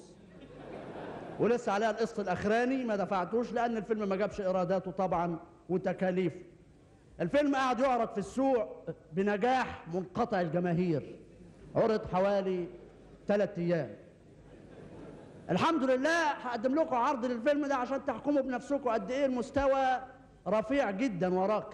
ولسه عليها القسط الأخراني ما دفعتوش لأن الفيلم ما جابش إيراداته طبعا وتكاليفه الفيلم قاعد يعرض في السوق بنجاح منقطع الجماهير عرض حوالي ثلاث ايام الحمد لله هقدم لكم عرض للفيلم ده عشان تحكموا بنفسكم قد ايه المستوى رفيع جدا وراقي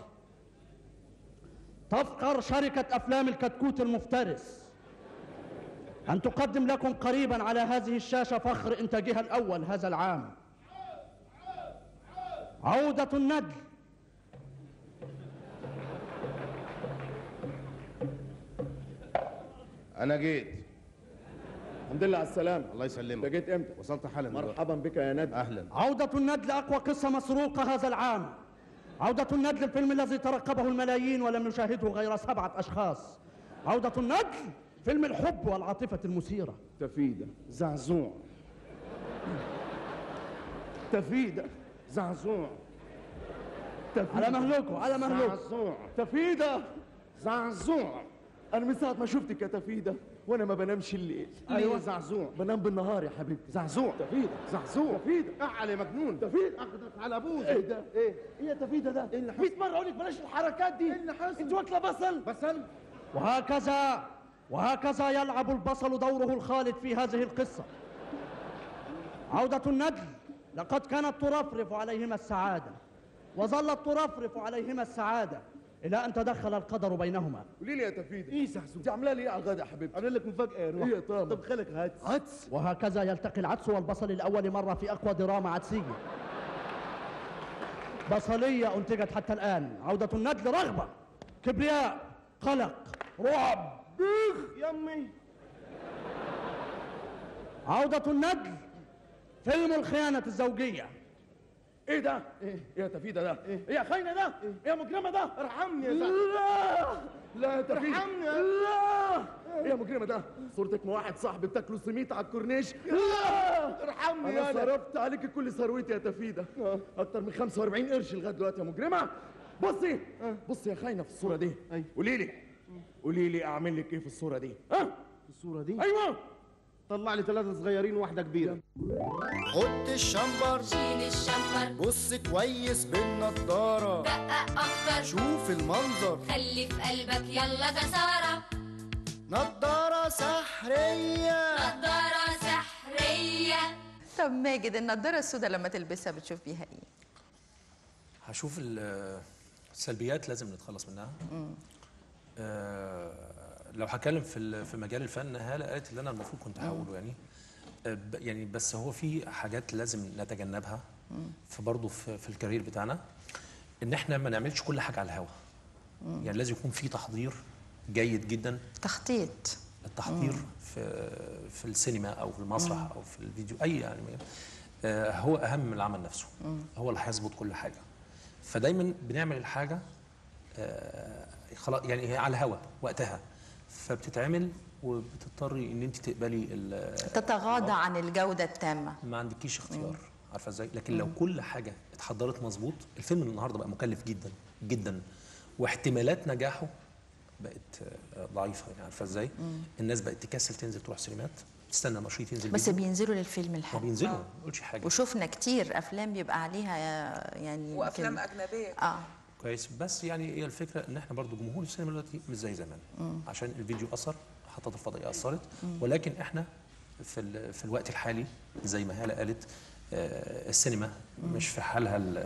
تفخر شركة أفلام الكتكوت المفترس أن تقدم لكم قريبا على هذه الشاشة فخر إنتاجها الأول هذا العام عودة الندل انا جيت الحمد لله على السلامة الله انت يسلمك جيت امتى؟ وصلت حالا دلوقتي. مرحبا بك يا ندى اهلا عودة الندل أقوى قصة مسروقة هذا العام عودة الندل الفيلم الذي ترقبه الملايين ولم يشاهده غير سبعة أشخاص عودة الندل فيلم الحب والعاطفة المثيرة تفيدة زعزوع تفيدة زعزوع تفيدة على مهلكوا على مهلكوا زعزوع تفيدة زعزوع أنا من ساعة ما شفتك يا تفيدة وأنا ما بنامش الليل ايوه زعزوع بنام بالنهار يا حبيبتي زعزوع تفيدة زعزوع تفيدة اعلى يا مجنون تفيدة اخدك على بوزك ايه ده؟ ايه؟ ايه يا تفيدة ده؟ إيه اللي حصل؟ 100 مرة اقول لك بلاش الحركات دي إيه اللي حصل؟ انت واكلة بصل بصل وهكذا وهكذا يلعب البصل دوره الخالد في هذه القصة عودة الندل لقد كانت ترفرف عليهما السعادة وظلت ترفرف عليهما السعادة إلى أن تدخل القدر بينهما قولي لي يا تفيدة ايه زعزوع انت عاملة لي ايه على الغدا يا حبيبتي؟ عامل لك مفاجاه يا روح ايه يا طامة؟ طب خلك هات عدس وهكذا يلتقي العدس والبصل لأول مرة في أقوى دراما عدسية بصلية أنتجت حتى الآن عودة الندل رغبة كبرياء قلق رعب يمي عودة الندل فيلم الخيانة الزوجية ايه ده؟ ايه يا تفيده ده؟ ايه يا خاينه ده؟ ايه يا مجرمه ده؟ ارحمني يا زعزوع لا لا يا تفيده ارحمني. لا ايه يا مجرمه ده؟ صورتك مع واحد صاحبي بتاكلوا سميت على الكورنيش لا ارحمني انا يالا. صرفت عليك كل ثروتي يا تفيده اكتر من 45 قرش لغايه دلوقتي يا مجرمه بصي بصي يا خاينه في الصوره دي قولي لي قولي لي اعمل لك ايه في الصوره دي ها الصورة دي ايوه طلع لي ثلاثة صغيرين وواحدة كبيرة حط الشمبر شيل الشمبر بص كويس بالنضارة دقق اكتر شوف المنظر خلي في قلبك يلا جسارة نضارة سحرية نضارة سحرية طب ماجد النضاره السوداء لما تلبسها بتشوف بيها ايه هشوف ال- السلبيات لازم نتخلص منها آه، لو هتكلم في ال- في مجال الفن هاله قالت اللي انا المفروض كنت هقوله يعني آه، ب- يعني بس هو في حاجات لازم نتجنبها في برضه في, في الكارير بتاعنا ان احنا ما نعملش كل حاجه على الهوا يعني لازم يكون في تحضير جيد جدا تخطيط التحضير في في السينما او في المسرح او في الفيديو اي يعني آه، هو اهم من العمل نفسه هو اللي هيظبط كل حاجه فدايما بنعمل الحاجه آه، خلاص يعني هي على الهوا وقتها فبتتعمل وبتضطري ان انت تقبلي ال- تتغاضى عن الجوده التامه ما عندكيش اختيار عارفه ازاي لكن لو كل حاجه اتحضرت مظبوط الفيلم النهارده بقى مكلف جدا جدا واحتمالات نجاحه بقت آه، ضعيفه يعني عارفه ازاي الناس بقت تكسل تنزل تروح سينمات تستنى المشروط ينزل بس فيديو. بينزلوا للفيلم ما الحلو بينزلوا ما قلتش حاجه وشفنا كتير افلام بيبقى عليها يعني وافلام يمكن- اجنبيه اه كويس بس يعني هي الفكره ان احنا برضو جمهور السينما دلوقتي مش زي زمان عشان الفيديو اثر محطات الفضائيه اثرت ولكن احنا في ال- في الوقت الحالي زي ما هاله قالت آه، السينما مش في حالها ال-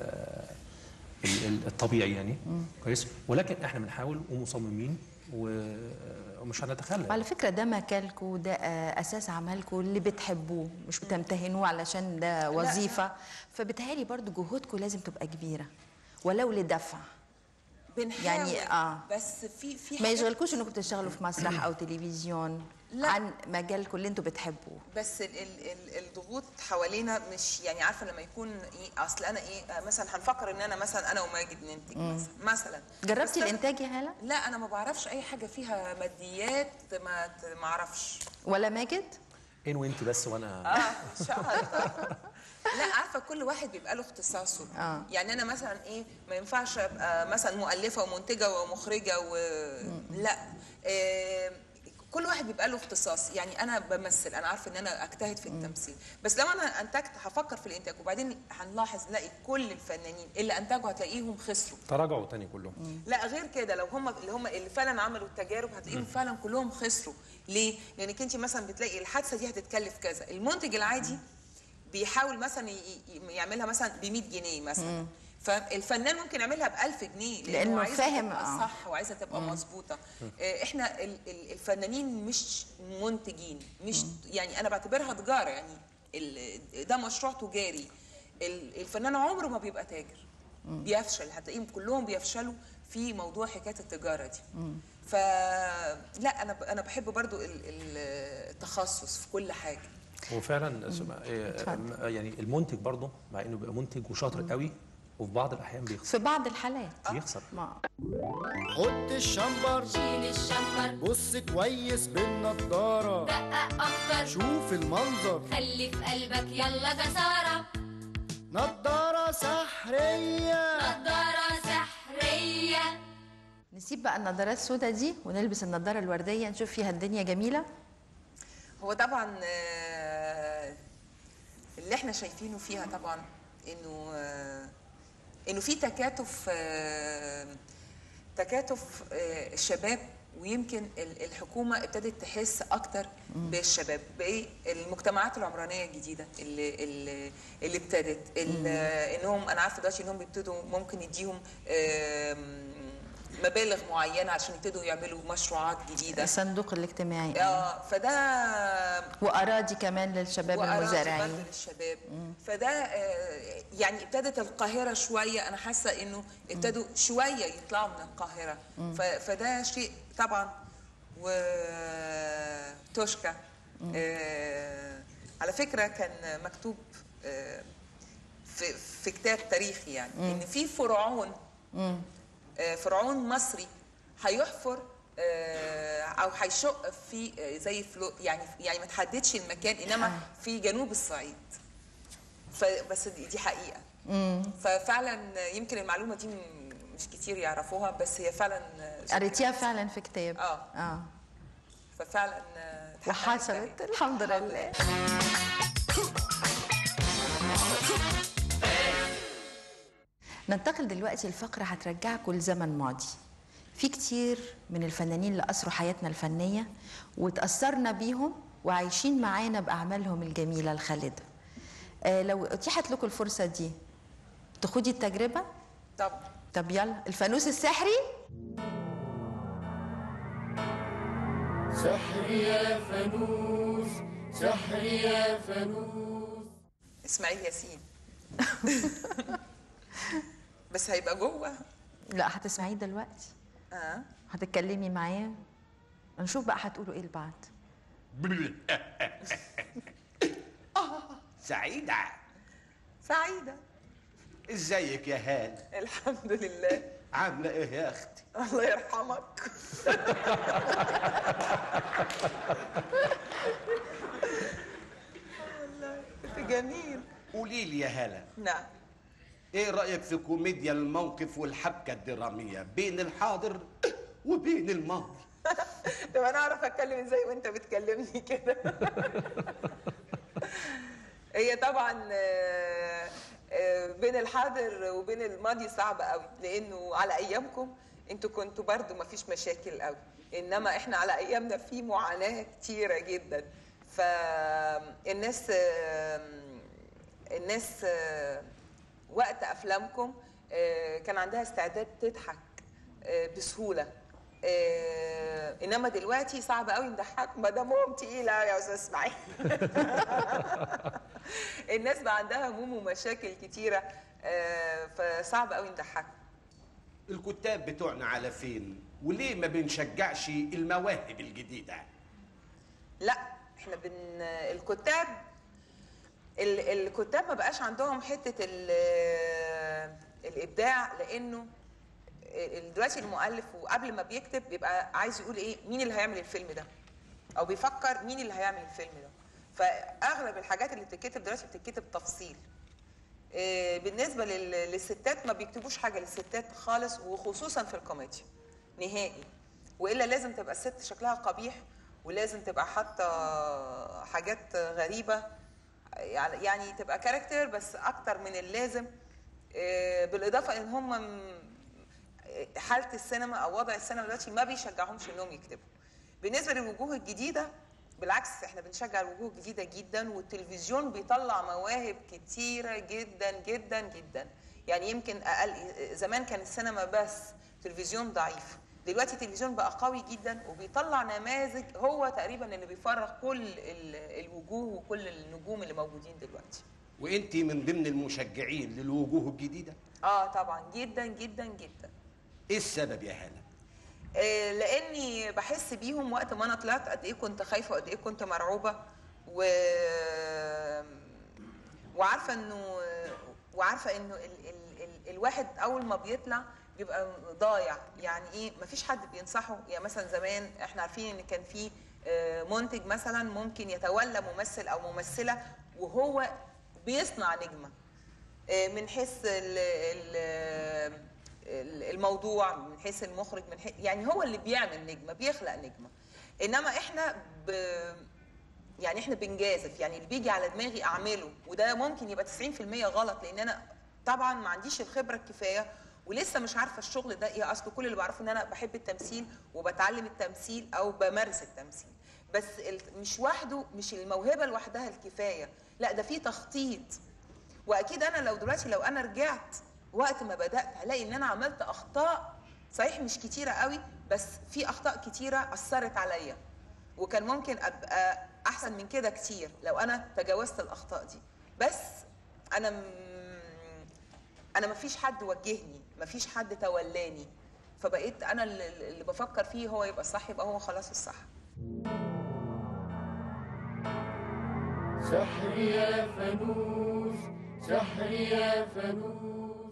ال- ال- الطبيعي يعني كويس ولكن احنا بنحاول ومصممين و- ومش هنتخلى وعلى فكرة ده مكانكم ده آه، أساس عملكم اللي بتحبوه مش بتمتهنوه علشان ده وظيفة فبتهيألي برضو جهودكم لازم تبقى كبيرة ولو لدفع بنحاول يعني آه. بس في في ما حاجات- يشغلكوش انكم بتشتغلوا في مسرح او تلفزيون لا. عن مجالكم اللي انتوا بتحبوه بس ال ال ال الضغوط حوالينا مش يعني عارفه لما يكون ايه اصل انا ايه آه، مثلا هنفكر ان انا مثلا انا وماجد ننتج مثلا مثلا جربتي بس أنا- الانتاج يا هاله لا انا ما بعرفش اي حاجه فيها ماديات ما ت- ما اعرفش ولا ماجد ان وانت بس وانا اه ان شاء الله لا عارفه كل واحد بيبقى له اختصاصه آه. يعني انا مثلا ايه ما ينفعش ابقى مثلا مؤلفه ومنتجه ومخرجه و لا إيه كل واحد بيبقى له اختصاص يعني انا بمثل انا عارفه ان انا اجتهد في التمثيل بس لو انا انتجت هفكر في الانتاج وبعدين هنلاحظ نلاقي كل الفنانين اللي انتجوا هتلاقيهم خسروا تراجعوا تاني كلهم لا غير كده لو هم اللي هم اللي فعلا عملوا التجارب هتلاقيهم فعلا كلهم خسروا ليه لانك انت مثلا بتلاقي الحادثه دي هتتكلف كذا المنتج العادي بيحاول مثلا ي- ي- يعملها مثلا ب 100 جنيه مثلا فالفنان ممكن يعملها ب 1000 جنيه لأنه هو عايزها فاهم، تبقى آه. صح وعايزه تبقى مظبوطه آه، احنا ال- ال- الفنانين مش منتجين مش يعني انا بعتبرها تجاره يعني ال- ده مشروع تجاري ال- الفنان عمره ما بيبقى تاجر بيفشل هتلاقيهم كلهم بيفشلوا في موضوع حكايه التجاره دي فلا انا ب- انا بحب برضو ال- ال- التخصص في كل حاجه وفعلا اسمع، إيه، يعني المنتج برضه مع انه بيبقى منتج وشاطر قوي وفي بعض الاحيان بيخسر في بعض الحالات بيخسر ما حط الشمبر شيل الشمبر بص كويس بالنضارة دقق اكتر شوف المنظر خلي في قلبك يلا جسارة نضارة سحرية نضارة سحرية نسيب بقى النضارات السوداء دي ونلبس النضاره الورديه نشوف فيها الدنيا جميله هو طبعا آه، اللي احنا شايفينه فيها طبعا انه آه، انه في تكاتف آه، تكاتف آه، الشباب ويمكن ال- الحكومه ابتدت تحس اكتر بالشباب بايه المجتمعات العمرانيه الجديده اللي اللي, اللي ابتدت ال- انهم انا عارفه دلوقتي انهم بيبتدوا ممكن يديهم آم، مبالغ معينه عشان يبتدوا يعملوا مشروعات جديده الصندوق الاجتماعي اه فده واراضي كمان للشباب وأراضي برضه المزارعين للشباب فده آه، يعني ابتدت القاهره شويه انا حاسه انه ابتدوا شويه يطلعوا من القاهره ف- فده شيء طبعا وتوشكا آه، على فكره كان مكتوب آه، في, في كتاب تاريخي يعني مم. ان في فرعون مم. آه، فرعون مصري هيحفر آه، او هيشق في آه، زي فلو يعني يعني ما تحددش المكان انما في جنوب الصعيد فبس دي, دي حقيقه مم. ففعلا يمكن المعلومه دي م- مش كتير يعرفوها بس هي فعلا آه، قريتيها فعلا في كتاب اه اه ففعلا آه، وحصلت الحمد لله ننتقل دلوقتي لفقرة هترجعكم لزمن ماضي في كتير من الفنانين اللي أسروا حياتنا الفنية وتأثرنا بيهم وعايشين معانا بأعمالهم الجميلة الخالدة آه لو أتيحت لكم الفرصة دي تخوضي التجربة طب طب يلا الفانوس السحري سحري يا فانوس سحري يا فانوس اسماعيل ياسين بس هيبقى جوه لا هتسمعيه دلوقتي اه هتتكلمي معاه نشوف بقى هتقولوا ايه لبعض سعيدة سعيدة ازيك يا هان الحمد لله عاملة ايه يا اختي الله يرحمك والله كنت جميل قولي لي يا هلا نعم ايه رأيك في كوميديا الموقف والحبكة الدرامية بين الحاضر وبين الماضي طب انا اعرف اتكلم ازاي وانت بتكلمني كده هي طبعا آه، آه، بين الحاضر وبين الماضي صعب قوي لانه على ايامكم انتوا كنتوا برضو ما فيش مشاكل قوي انما احنا على ايامنا في معاناه كتيره جدا فالناس آه، الناس آه، وقت افلامكم آه، كان عندها استعداد تضحك آه، بسهوله آه، انما دلوقتي صعب قوي نضحك ما دمهم تقيله يا استاذ اسماعيل الناس بقى عندها هموم ومشاكل كتيره آه، فصعب قوي نضحك الكتاب بتوعنا على فين وليه ما بنشجعش المواهب الجديدة لا احنا بن الكتاب ال- الكتاب ما بقاش عندهم حته ال- الابداع لانه ال- دلوقتي المؤلف وقبل ما بيكتب بيبقى عايز يقول ايه مين اللي هيعمل الفيلم ده او بيفكر مين اللي هيعمل الفيلم ده فاغلب الحاجات اللي بتتكتب دلوقتي بتتكتب تفصيل آه، بالنسبه لل- للستات ما بيكتبوش حاجه للستات خالص وخصوصا في الكوميديا نهائي والا لازم تبقى الست شكلها قبيح ولازم تبقى حاطه حاجات غريبه يعني يعني تبقى كاركتر بس اكتر من اللازم آه، بالاضافه ان هم م- حاله السينما او وضع السينما دلوقتي ما بيشجعهمش انهم يكتبوا بالنسبه للوجوه الجديده بالعكس احنا بنشجع الوجوه الجديده جدا والتلفزيون بيطلع مواهب كتيره جدا جدا جدا يعني يمكن اقل زمان كان السينما بس تلفزيون ضعيف دلوقتي التلفزيون بقى قوي جدا وبيطلع نماذج هو تقريبا اللي بيفرغ كل ال- الوجوه وكل النجوم اللي موجودين دلوقتي وانت من ضمن المشجعين للوجوه الجديدة اه طبعا جدا جدا جدا ايه السبب يا هلا آه، لاني بحس بيهم وقت ما انا طلعت قد ايه كنت خايفه وقد ايه كنت مرعوبه و وعارفه انه وعارفه انه ال... ال... ال... الواحد اول ما بيطلع بيبقى ضايع يعني ايه مفيش حد بينصحه يعني مثلا زمان احنا عارفين ان كان في آه، منتج مثلا ممكن يتولى ممثل او ممثله وهو بيصنع نجمه آه، من حيث ال- ال- ال- الموضوع من حيث المخرج من حيث يعني هو اللي بيعمل نجمه بيخلق نجمه انما احنا ب يعني احنا بنجازف يعني اللي بيجي على دماغي اعمله وده ممكن يبقى 90% غلط لان انا طبعا ما عنديش الخبره الكفايه ولسه مش عارفه الشغل ده ايه اصله كل اللي بعرفه ان انا بحب التمثيل وبتعلم التمثيل او بمارس التمثيل بس ال- مش وحده مش الموهبه لوحدها الكفايه لا ده في تخطيط واكيد انا لو دلوقتي لو انا رجعت وقت ما بدات هلاقي ان انا عملت اخطاء صحيح مش كتيره قوي بس في اخطاء كتيره اثرت عليا وكان ممكن ابقى احسن من كده كتير لو انا تجاوزت الاخطاء دي بس انا م... انا مفيش حد وجهني مفيش حد تولاني فبقيت انا اللي اللي بفكر فيه هو يبقى الصح يبقى هو خلاص الصح سحري يا فانوس سحر يا فانوس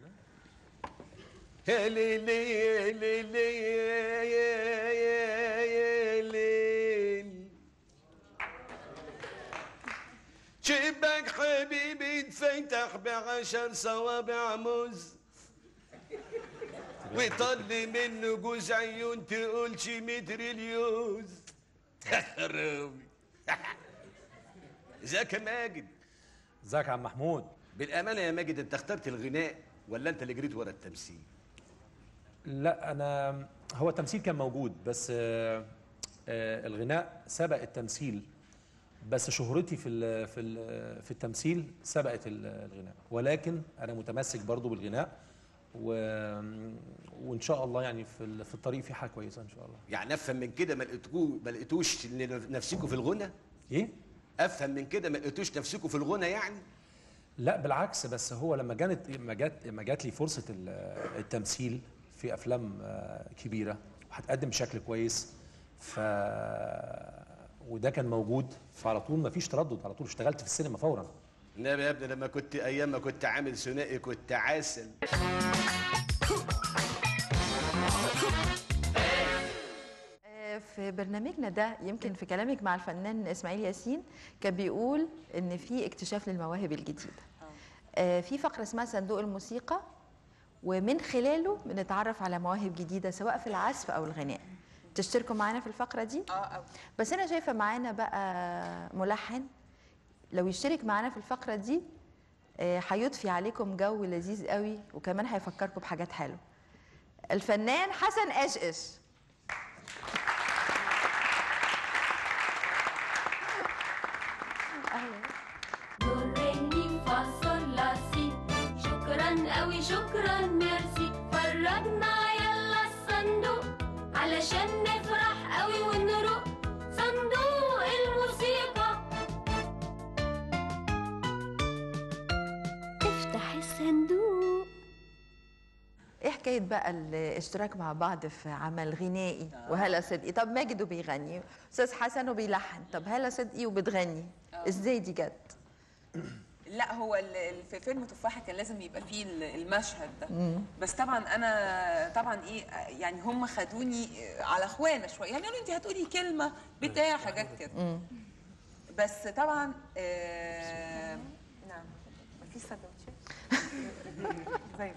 يا ليلي يا ليلي يا يا يا يا ليل شباك حبيبي اتفتح بعشر صوابع موز وطل منه جوز عيون تقولش متر اليوز خرابي ازيك يا ماجد ازيك يا عم محمود بالامانه يا ماجد انت اخترت الغناء ولا انت اللي جريت ورا التمثيل لا انا هو التمثيل كان موجود بس آه، آه، الغناء سبق التمثيل بس شهرتي في ال في ال في التمثيل سبقت ال- الغناء ولكن انا متمسك برضو بالغناء و وان شاء الله يعني في ال- في الطريق في حاجه كويسه ان شاء الله يعني افهم من كده ما لقيتوش ما لقيتوش إن نفسكم في الغنى ايه افهم من كده ما لقيتوش نفسكم في الغنى يعني لا بالعكس بس هو لما جانت لما جات لما جات لي فرصه ال- التمثيل في افلام آه، كبيره وهتقدم بشكل كويس ف وده كان موجود فعلى طول ما فيش تردد على طول اشتغلت في السينما فورا النبي يا ابني لما كنت ايام ما كنت عامل ثنائي كنت عسل آه، في برنامجنا ده يمكن في كلامك مع الفنان اسماعيل ياسين كان بيقول ان في اكتشاف للمواهب الجديده آه، في فقره اسمها صندوق الموسيقى ومن خلاله بنتعرف على مواهب جديده سواء في العزف او الغناء تشتركوا معانا في الفقره دي اه بس انا شايفه معانا بقى ملحن لو يشترك معانا في الفقره دي آه، هيضفي عليكم جو لذيذ قوي وكمان هيفكركم بحاجات حلوه الفنان حسن قشقش دو ري مي فا صول لا سي شكرا قوي شكرا ميرسي فرجنا يلا الصندوق علشان نفرح قوي ونروق صندوق الموسيقى افتح الصندوق ايه حكايه بقى الاشتراك مع بعض في عمل غنائي وهلا صدقي طب ماجد وبيغني استاذ حسن وبيلحن طب هلا صدقي وبتغني ازاي دي جت لا هو ال- ال- في فيلم تفاحه كان لازم يبقى فيه ال- المشهد ده مم. بس طبعا انا طبعا ايه يعني هم خدوني على اخوانا شويه يعني قالوا انت هتقولي كلمه بتاع حاجات كده بس طبعا آه نعم مفيش سندوتشات طيب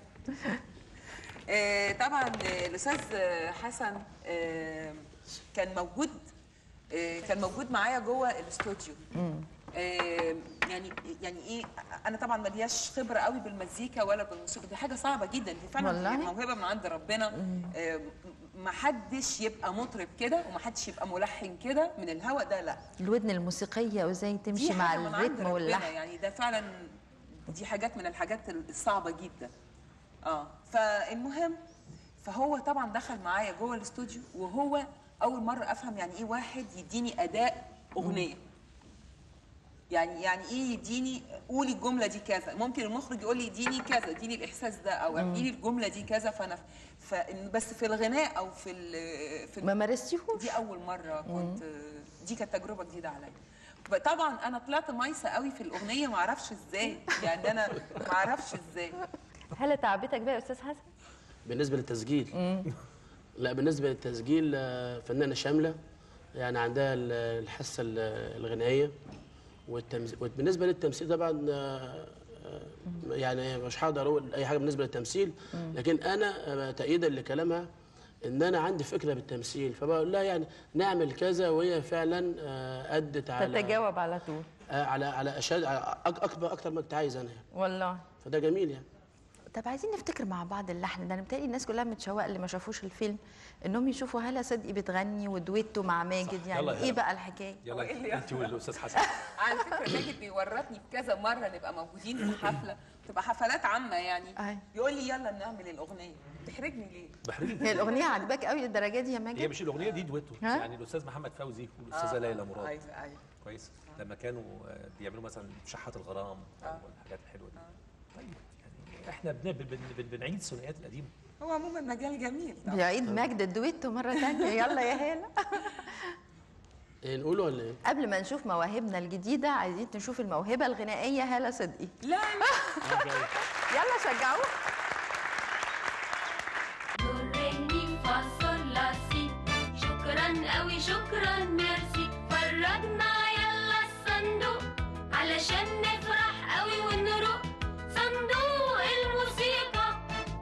آه طبعا آه، الاستاذ حسن آه كان موجود آه كان موجود معايا جوه الاستوديو آه، يعني يعني ايه انا طبعا ملياش خبره قوي بالمزيكا ولا بالموسيقى دي حاجه صعبه جدا دي فعلا والله؟ موهبه من عند ربنا آه، ما حدش يبقى مطرب كده وما حدش يبقى ملحن كده من الهوا ده لا الودن الموسيقيه وازاي تمشي دي مع حاجة من عند الريتم ربنا، واللحن يعني ده فعلا دي حاجات من الحاجات الصعبه جدا اه فالمهم فهو طبعا دخل معايا جوه الاستوديو وهو اول مره افهم يعني ايه واحد يديني اداء اغنيه يعني يعني ايه يديني قولي الجمله دي كذا ممكن المخرج يقول لي اديني كذا اديني الاحساس ده او مم. اديني الجمله دي كذا فانا ف... بس في الغناء او في ال... في ما مارستيهوش دي اول مره كنت دي كانت تجربه جديده عليا طبعا انا طلعت مايسه قوي في الاغنيه ما اعرفش ازاي يعني انا ما اعرفش ازاي هلا تعبتك بقى يا استاذ حسن بالنسبه للتسجيل لا بالنسبه للتسجيل آه، فنانه شامله يعني عندها ال- الحاسه ال- الغنائيه والتمز... وبالنسبه للتمثيل طبعا آه، آه، يعني مش هقدر اقول اي حاجه بالنسبه للتمثيل لكن انا آه، تأييدا لكلامها ان انا عندي فكره بالتمثيل فبقول لها يعني نعمل كذا وهي فعلا آه، ادت على تتجاوب على طول آه، على على اشد على أك- اكبر اكتر ما كنت عايز انا يعني والله فده جميل يعني طب عايزين نفتكر مع بعض اللحن ده انا متهيألي الناس كلها متشوقه اللي ما شافوش الفيلم انهم يشوفوا هلا صدقي بتغني ودويتو مع ماجد يعني يلا يا ايه هلا. بقى الحكايه يلا إيه اللي انت والاستاذ حسن على فكره ماجد بيورطني بكذا مره نبقى موجودين في حفله تبقى حفلات عامه يعني يقول لي يلا نعمل الاغنيه تحرجني ليه بحرجك هي الاغنيه عاجباك قوي للدرجه دي يا هي ماجد مش الاغنيه دي دويتو ها؟ يعني الاستاذ محمد فوزي والاستاذه آه، ليلى مراد ايوه ايوه كويس لما كانوا آه، بيعملوا مثلا شحات الغرام آه. والحاجات الحلوه دي طيب يعني احنا بن بن بن بنعيد الثنائيات القديمه هو عموما مجال جميل طبعا بيعيد ماجد الدويتو مره ثانيه يلا يا هاله إيه نقوله ولا ايه؟ قبل ما نشوف مواهبنا الجديده عايزين نشوف الموهبه الغنائيه هاله صدقي لا يلا شجعوه دو ري مي فا صول لا سي شكرا قوي شكرا ميرسي فرجنا يلا الصندوق علشان نفرح قوي ونروق صندوق الموسيقى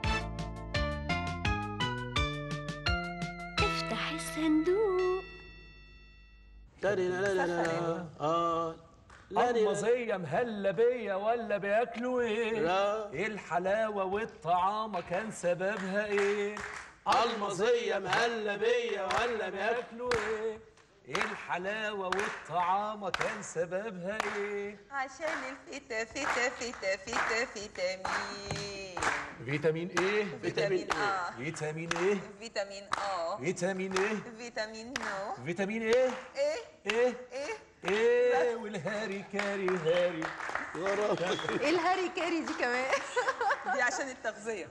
افتح الصندوق لا لا لا لا لا اه لا لا لا المزية مهلة بيا ولا بياكلوا ايه؟ لا. ايه الحلاوة والطعامة كان سببها ايه؟ المزية مهلة بيا ولا بياكلوا ايه؟ ايه الحلاوة والطعامة كان سببها ايه؟ عشان الفتا فتا فتا فتا فيتامين فيتامين ايه؟ فيتامين آ. فيتامين ايه؟ فيتامين اه فيتامين ايه؟ فيتامين نو فيتامين ايه؟ ايه ايه؟ ايه ايه والهاري كاري هاري ايه الهاري كاري دي كمان دي عشان التغذيه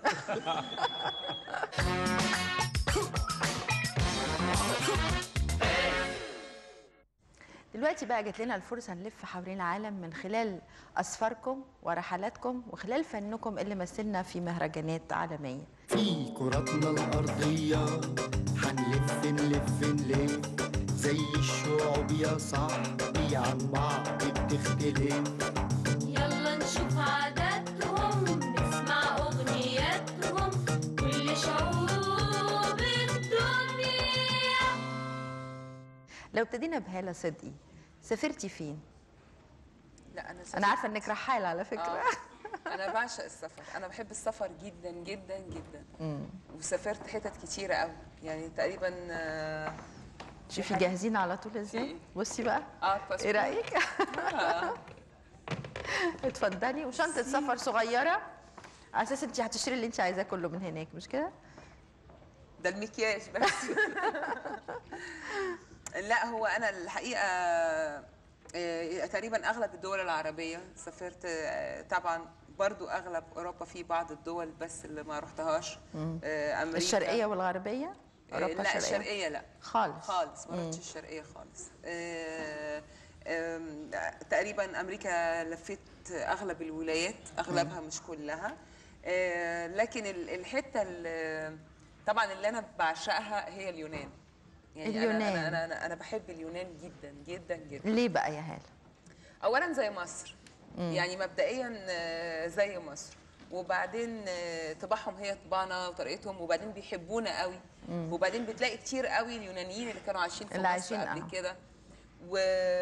دلوقتي بقى جات لنا الفرصه نلف حوالين العالم من خلال اسفاركم ورحلاتكم وخلال فنكم اللي مثلنا في مهرجانات عالميه في كرتنا الأرضية هنلف نلف نلف زي الشعوب يا صاحبي عن بعض بتختلف يلا نشوف عاداتهم نسمع أغنياتهم كل شعوب الدنيا لو ابتدينا بهاله صدقي سافرتي فين لا انا انا عارفه انك رحاله على فكره آه. انا بعشق السفر انا بحب السفر جدا جدا جدا مم. وسافرت حتت كتيره قوي يعني تقريبا آه، شوفي جاهزين على طول ازاي بصي بقى اه الباسبور. ايه رايك آه. اتفضلي وشنطه سفر صغيره على اساس انت هتشتري اللي انت عايزاه كله من هناك مش كده ده المكياج بس لا هو انا الحقيقه آه، تقريبا اغلب الدول العربيه سافرت آه، طبعا برضو اغلب اوروبا في بعض الدول بس اللي ما رحتهاش مم. آه، امريكا الشرقيه والغربيه آه، أوروبا لا الشرقيه لا خالص خالص ما مم. رحتش الشرقيه خالص آه، آم، تقريبا امريكا لفيت اغلب الولايات اغلبها مش كلها آه، لكن ال- الحته اللي طبعا اللي انا بعشقها هي اليونان يعني اليونان. انا انا انا, أنا بحب اليونان جدا جدا جدا ليه بقى يا هاله اولا زي مصر مم. يعني مبدئيا آه، زي مصر وبعدين آه، طباعهم هي طباعنا وطريقتهم وبعدين بيحبونا قوي مم. وبعدين بتلاقي كتير قوي اليونانيين اللي كانوا عايشين في اللي مصر عايشين، قبل آه. كده و...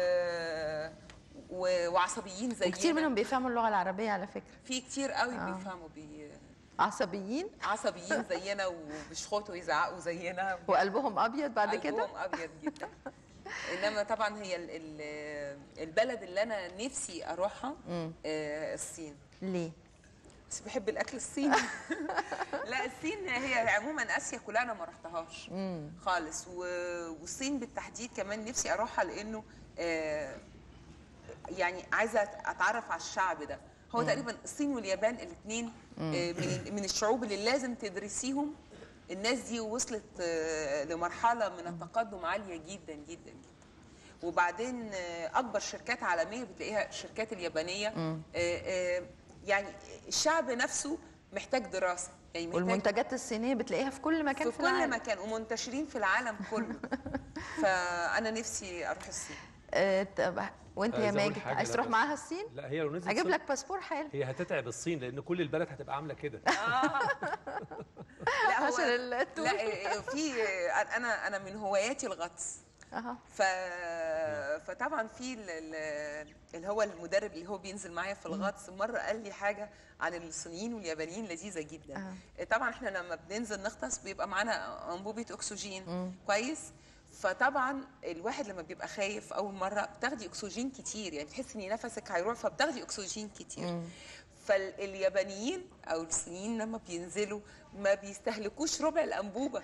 و... وعصبيين زينا وكتير منهم بيفهموا اللغه العربيه على فكره في كتير قوي آه. بيفهموا بي... عصبيين عصبيين زينا وبيشخطوا ويزعقوا زينا وقلبهم ابيض بعد كده قلبهم ابيض جدا انما طبعا هي ال... ال... البلد اللي انا نفسي اروحها مم. آه، الصين ليه بس بحب الاكل الصيني لا الصين هي عموما اسيا كلها انا ما رحتهاش مم. خالص و... والصين بالتحديد كمان نفسي اروحها لانه آه يعني عايزه اتعرف على الشعب ده هو مم. تقريبا الصين واليابان الاثنين مم. آه من من الشعوب اللي لازم تدرسيهم الناس دي وصلت آه لمرحله من التقدم عاليه جدا جدا جدا وبعدين آه اكبر شركات عالميه بتلاقيها الشركات اليابانيه مم. آه آه يعني الشعب نفسه محتاج دراسه يعني محتاج والمنتجات الصينيه بتلاقيها في كل مكان في, في, كل العالم مكان ومنتشرين في العالم كله فانا نفسي اروح الصين آه، طب وانت يا عايز أقول ماجد حاجة عايز لا تروح بس- معاها الصين لا هي لو نزلت اجيب الصين- لك باسبور حالا هي هتتعب الصين لان كل البلد هتبقى عامله كده لا هو عشان التور. لا آه، في آه، انا انا من هواياتي الغطس اها ف... فطبعا في ال- ال- اللي هو المدرب اللي هو بينزل معايا في الغطس مره قال لي حاجه عن الصينيين واليابانيين لذيذه جدا طبعا احنا لما بننزل نغطس بيبقى معانا انبوبه اكسجين مم. كويس فطبعا الواحد لما بيبقى خايف اول مره بتاخدي اكسجين كتير يعني تحسي ان نفسك هيروح فبتاخدي اكسجين كتير مم. فاليابانيين او الصينيين لما بينزلوا ما بيستهلكوش ربع الانبوبه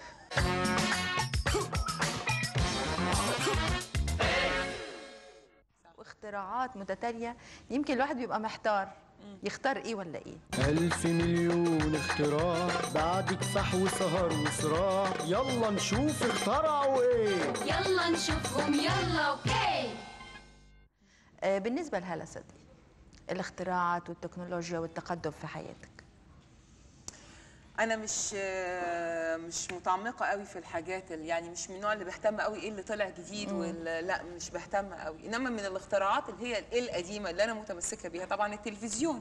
واختراعات متتاليه يمكن الواحد بيبقى محتار يختار ايه ولا ايه ألف مليون اختراع بعد كفاح وسهر وصراع يلا نشوف اخترعوا ايه يلا نشوفهم يلا اوكي آه بالنسبه لهلا صدقي الاختراعات والتكنولوجيا والتقدم في حياتك انا مش آه، مش متعمقه قوي في الحاجات اللي يعني مش من النوع اللي بهتم قوي ايه اللي طلع جديد مم. ولا لا مش بهتم قوي انما من الاختراعات اللي هي الايه القديمه اللي انا متمسكه بيها طبعا التلفزيون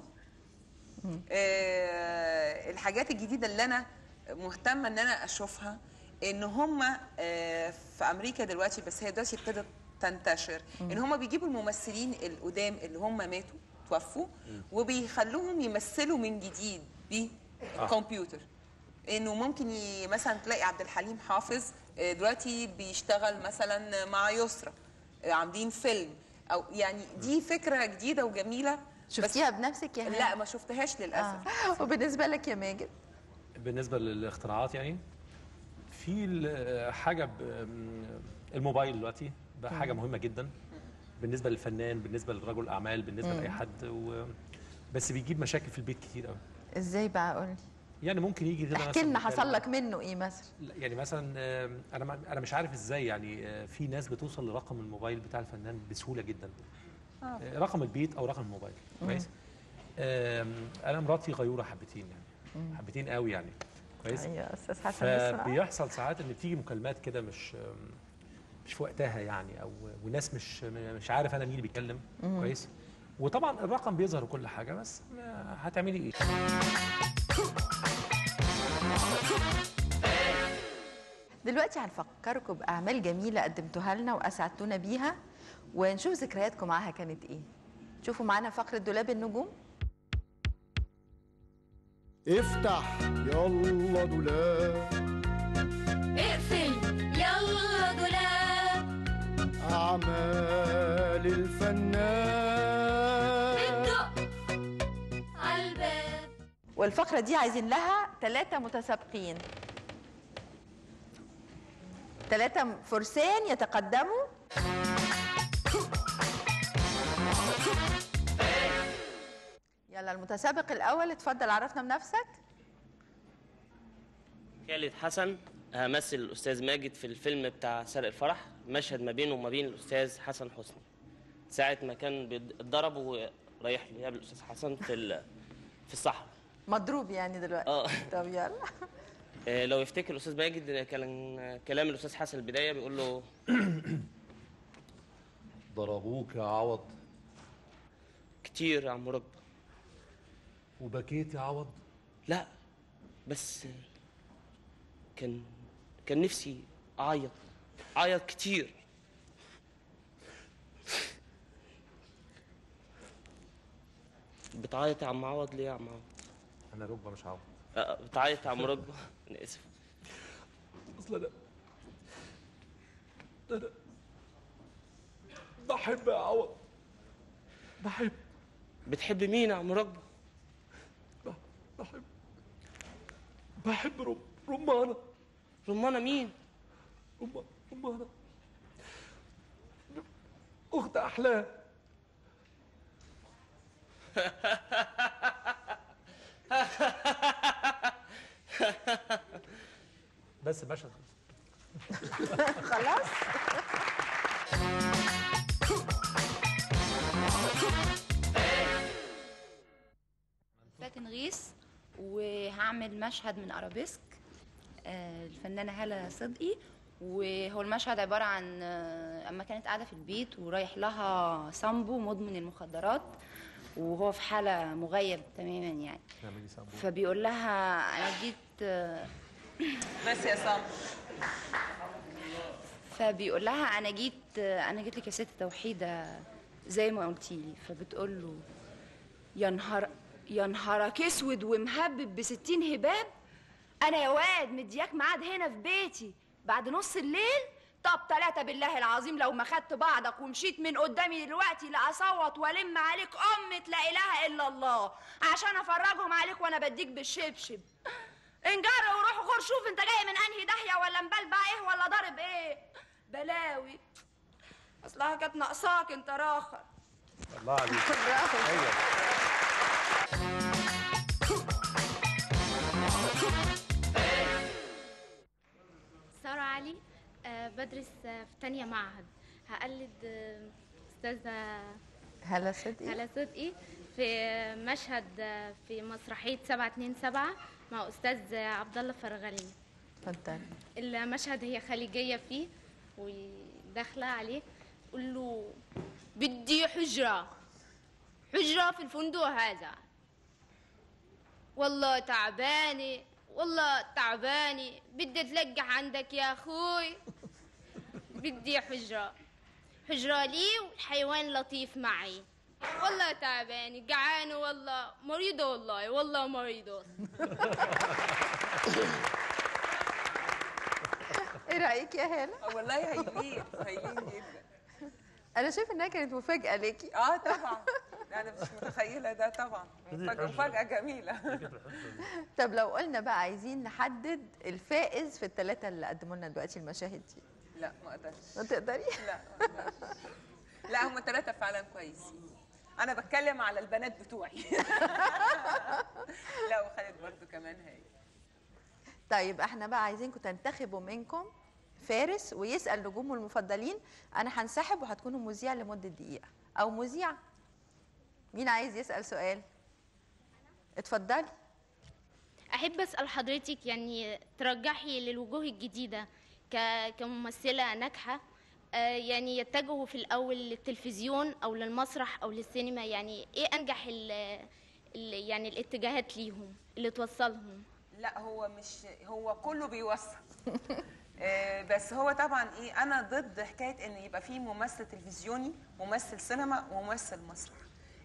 آه، الحاجات الجديده اللي انا مهتمه ان انا اشوفها ان هم في امريكا دلوقتي بس هي دلوقتي ابتدت تنتشر ان هم بيجيبوا الممثلين القدام اللي هم ماتوا توفوا وبيخلوهم يمثلوا من جديد بالكمبيوتر انه ممكن ي... مثلا تلاقي عبد الحليم حافظ آه، دلوقتي بيشتغل مثلا مع يسرا آه، عاملين فيلم او يعني دي فكره جديده وجميله شفتيها بنفسك يا هاني؟ لا ما شفتهاش للاسف آه. وبالنسبه لك يا ماجد بالنسبه للاختراعات يعني في ال- حاجه ب- الموبايل دلوقتي بقى حاجه مم. مهمه جدا بالنسبه للفنان بالنسبه لرجل الاعمال بالنسبه مم. لاي حد و... بس بيجيب مشاكل في البيت كتير قوي ازاي بقى قولي يعني ممكن يجي كده احكي لنا مثلاً حصل لك منه ايه مثلا لا، يعني مثلا آم، انا ما- انا مش عارف ازاي يعني آه، في ناس بتوصل لرقم الموبايل بتاع الفنان بسهوله جدا آه، رقم البيت او رقم الموبايل مم. كويس آم، انا مراتي غيوره حبتين يعني مم. حبتين قوي يعني كويس ايوه استاذ حسن اسمع فبيحصل ساعات ان بتيجي مكالمات كده مش آم، مش في وقتها يعني او وناس مش مش عارف انا مين اللي بيتكلم مم. كويس وطبعا الرقم بيظهر وكل حاجه بس ما هتعملي ايه دلوقتي هنفكركم باعمال جميله قدمتوها لنا واسعدتونا بيها ونشوف ذكرياتكم معاها كانت ايه شوفوا معانا فقره دولاب النجوم افتح يلا دولاب اقفل يلا دولاب أعمال الفنان الدق عالباب والفقره دي عايزين لها ثلاثه متسابقين ثلاثه فرسان يتقدموا يلا المتسابق الاول اتفضل عرفنا بنفسك خالد حسن همثل الأستاذ ماجد في الفيلم بتاع سرق الفرح مشهد ما بينه وما بين الأستاذ حسن حسني ساعة ما كان بيتضرب ورايح يقابل الأستاذ حسن في ال- في الصحراء مضروب يعني دلوقتي اه طب يلا آه، لو يفتكر الأستاذ ماجد كان كلام الأستاذ حسن البداية بيقول له ضربوك يا عوض كتير يا عم ركب وبكيت يا عوض لا بس كان كان نفسي أعيط أعيط كتير بتعيط يا عم عوض ليه يا عم عوض؟ انا ركبه مش عوض آه، بتعيط يا عم ركبة أنا آسف اصل انا انا بحب يا عوض بحب بتحب مين يا عم ركبة؟ بحب بحب رم... رمانة رمانة مين؟ رم... رمانة أخت أحلام بس المشهد خلاص فاتن غيث وهعمل مشهد من ارابيسك آه، الفنانه هاله صدقي وهو المشهد عباره عن آه، اما كانت قاعده في البيت ورايح لها سامبو مدمن المخدرات وهو في حاله مغيب تماما يعني نعملي سامبو فبيقول لها انا جيت آه، بس يا سام فبيقول لها انا جيت انا جيت لك يا ست توحيده زي ما قلتي لي فبتقول له يا نهار يا نهارك اسود ومهبب بستين هباب انا يا واد مدياك ميعاد هنا في بيتي بعد نص الليل طب ثلاثة بالله العظيم لو ما خدت بعضك ومشيت من قدامي دلوقتي لاصوت والم عليك أمة لا إله إلا الله عشان أفرجهم عليك وأنا بديك بالشبشب انجر وروح غور شوف انت جاي من انهي داهيه ولا مبلبع ايه ولا ضارب ايه بلاوي اصلها كانت ناقصاك انت راخر الله عليك برافو. ايوه بدرس في تانية معهد هقلد آه، أستاذة هلا صدقي هلا صدقي في مشهد آه، في مسرحية سبعة اتنين سبعة مع أستاذ عبد الله فرغلي اتفضل المشهد هي خليجية فيه وداخلة عليه تقول له بدي حجرة حجرة في الفندق هذا والله تعبانة والله تعبانة بدي اتلقح عندك يا أخوي بدي حجرة حجرة لي والحيوان لطيف معي والله تعبانة جعانة والله مريضة والله والله مريضة ايه رايك يا هاله والله هايلين هايلين جدا انا شايفه انها كانت مفاجاه ليكي اه طبعا لا، انا مش متخيله ده طبعا مفاجاه مفاجاه جميله طب لو قلنا بقى عايزين نحدد الفائز في الثلاثه اللي قدموا لنا دلوقتي المشاهد دي لا ما اقدرش ما تقدري لا ما أقدرش. لا هم ثلاثه فعلا كويسين انا بتكلم على البنات بتوعي لا وخالد برضو كمان هاي طيب احنا بقى عايزينكم تنتخبوا منكم فارس ويسال نجومه المفضلين انا هنسحب وهتكونوا مذيع لمده دقيقه او مذيعه مين عايز يسال سؤال اتفضلي أحب أسأل حضرتك يعني ترجحي للوجوه الجديدة ك- كممثلة ناجحة آه، يعني يتجهوا في الأول للتلفزيون أو للمسرح أو للسينما يعني إيه أنجح ال ال يعني الاتجاهات ليهم اللي توصلهم لا هو مش هو كله بيوصل آه، بس هو طبعا ايه انا ضد حكايه ان يبقى في ممثل تلفزيوني ممثل سينما وممثل مسرح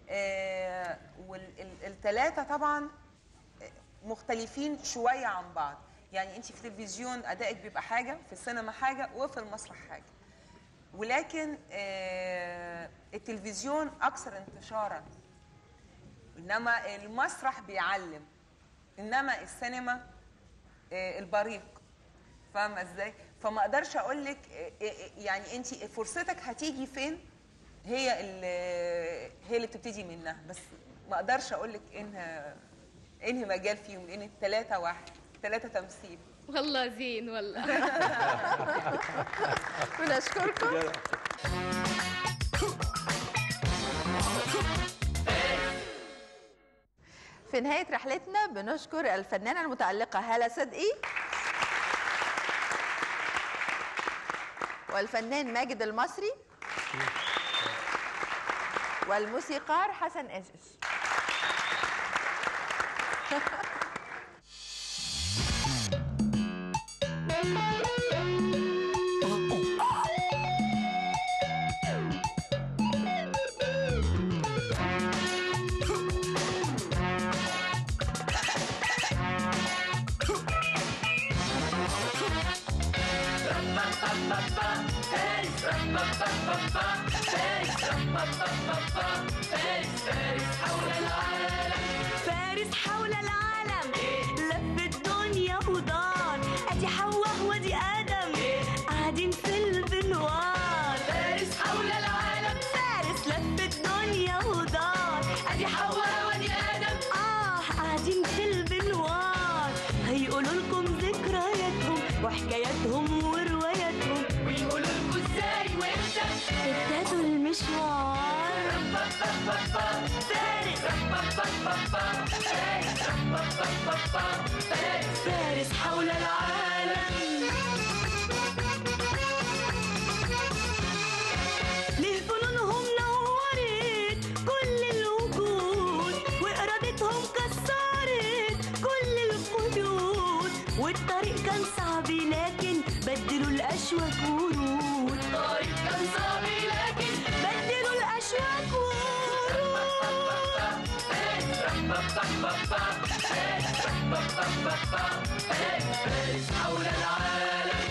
والثلاثه طبعا آه، مختلفين شويه عن بعض يعني انت في التلفزيون ادائك بيبقى حاجه في السينما حاجه وفي المسرح حاجه ولكن آه، التلفزيون اكثر انتشارا انما المسرح بيعلم انما السينما آه، البريق فاهمه ازاي فما اقدرش اقول لك يعني انت فرصتك هتيجي فين هي اللي هي اللي بتبتدي منها بس ما اقدرش اقول لك انها انهي مجال فيهم لان الثلاثه واحد ثلاثه تمثيل والله زين والله ونشكركم في نهاية رحلتنا بنشكر الفنانة المتألقة هالة صدقي والفنان ماجد المصري والموسيقار حسن إيشش فارس حول العالم لف الدنيا ودار ادي حواء وادي ادم قاعدين في البنوار فارس حول العالم فارس لف الدنيا ودار ادي حواء وادي ادم اه قاعدين في البنوار هيقولوا لكم ذكرياتهم وحكاياتهم ورواياتهم ويقولوا لكم ازاي وامتى ابتدوا المشوار فارس فارس حول العالم ليه فنونهم نورت كل الوجود وإرادتهم كسرت كل القيود والطريق كان صعب لكن بدلوا الأشواك ورود الطريق كان صعب لكن بدلوا الأشواك ورود فارس حول العالم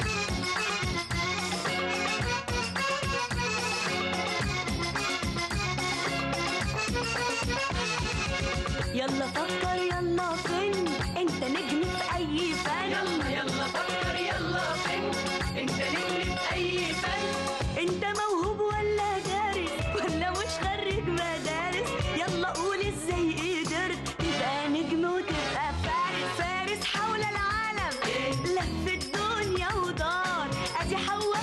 يلا فكر يلا فن انت نجم في اي فن يلا يلا فكر يلا فن انت نجم في اي فن انت موهوب ولا دارس ولا مش خريج مدارس يلا قول ازاي قدرت تبقى نجم وتبقى فارس فارس حول العالم لف الدنيا ودار ادي حواء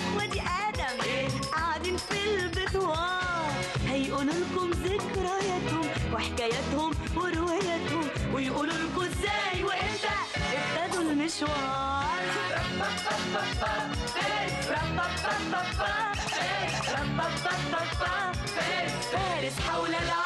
با با با با فارس فارس حول العالم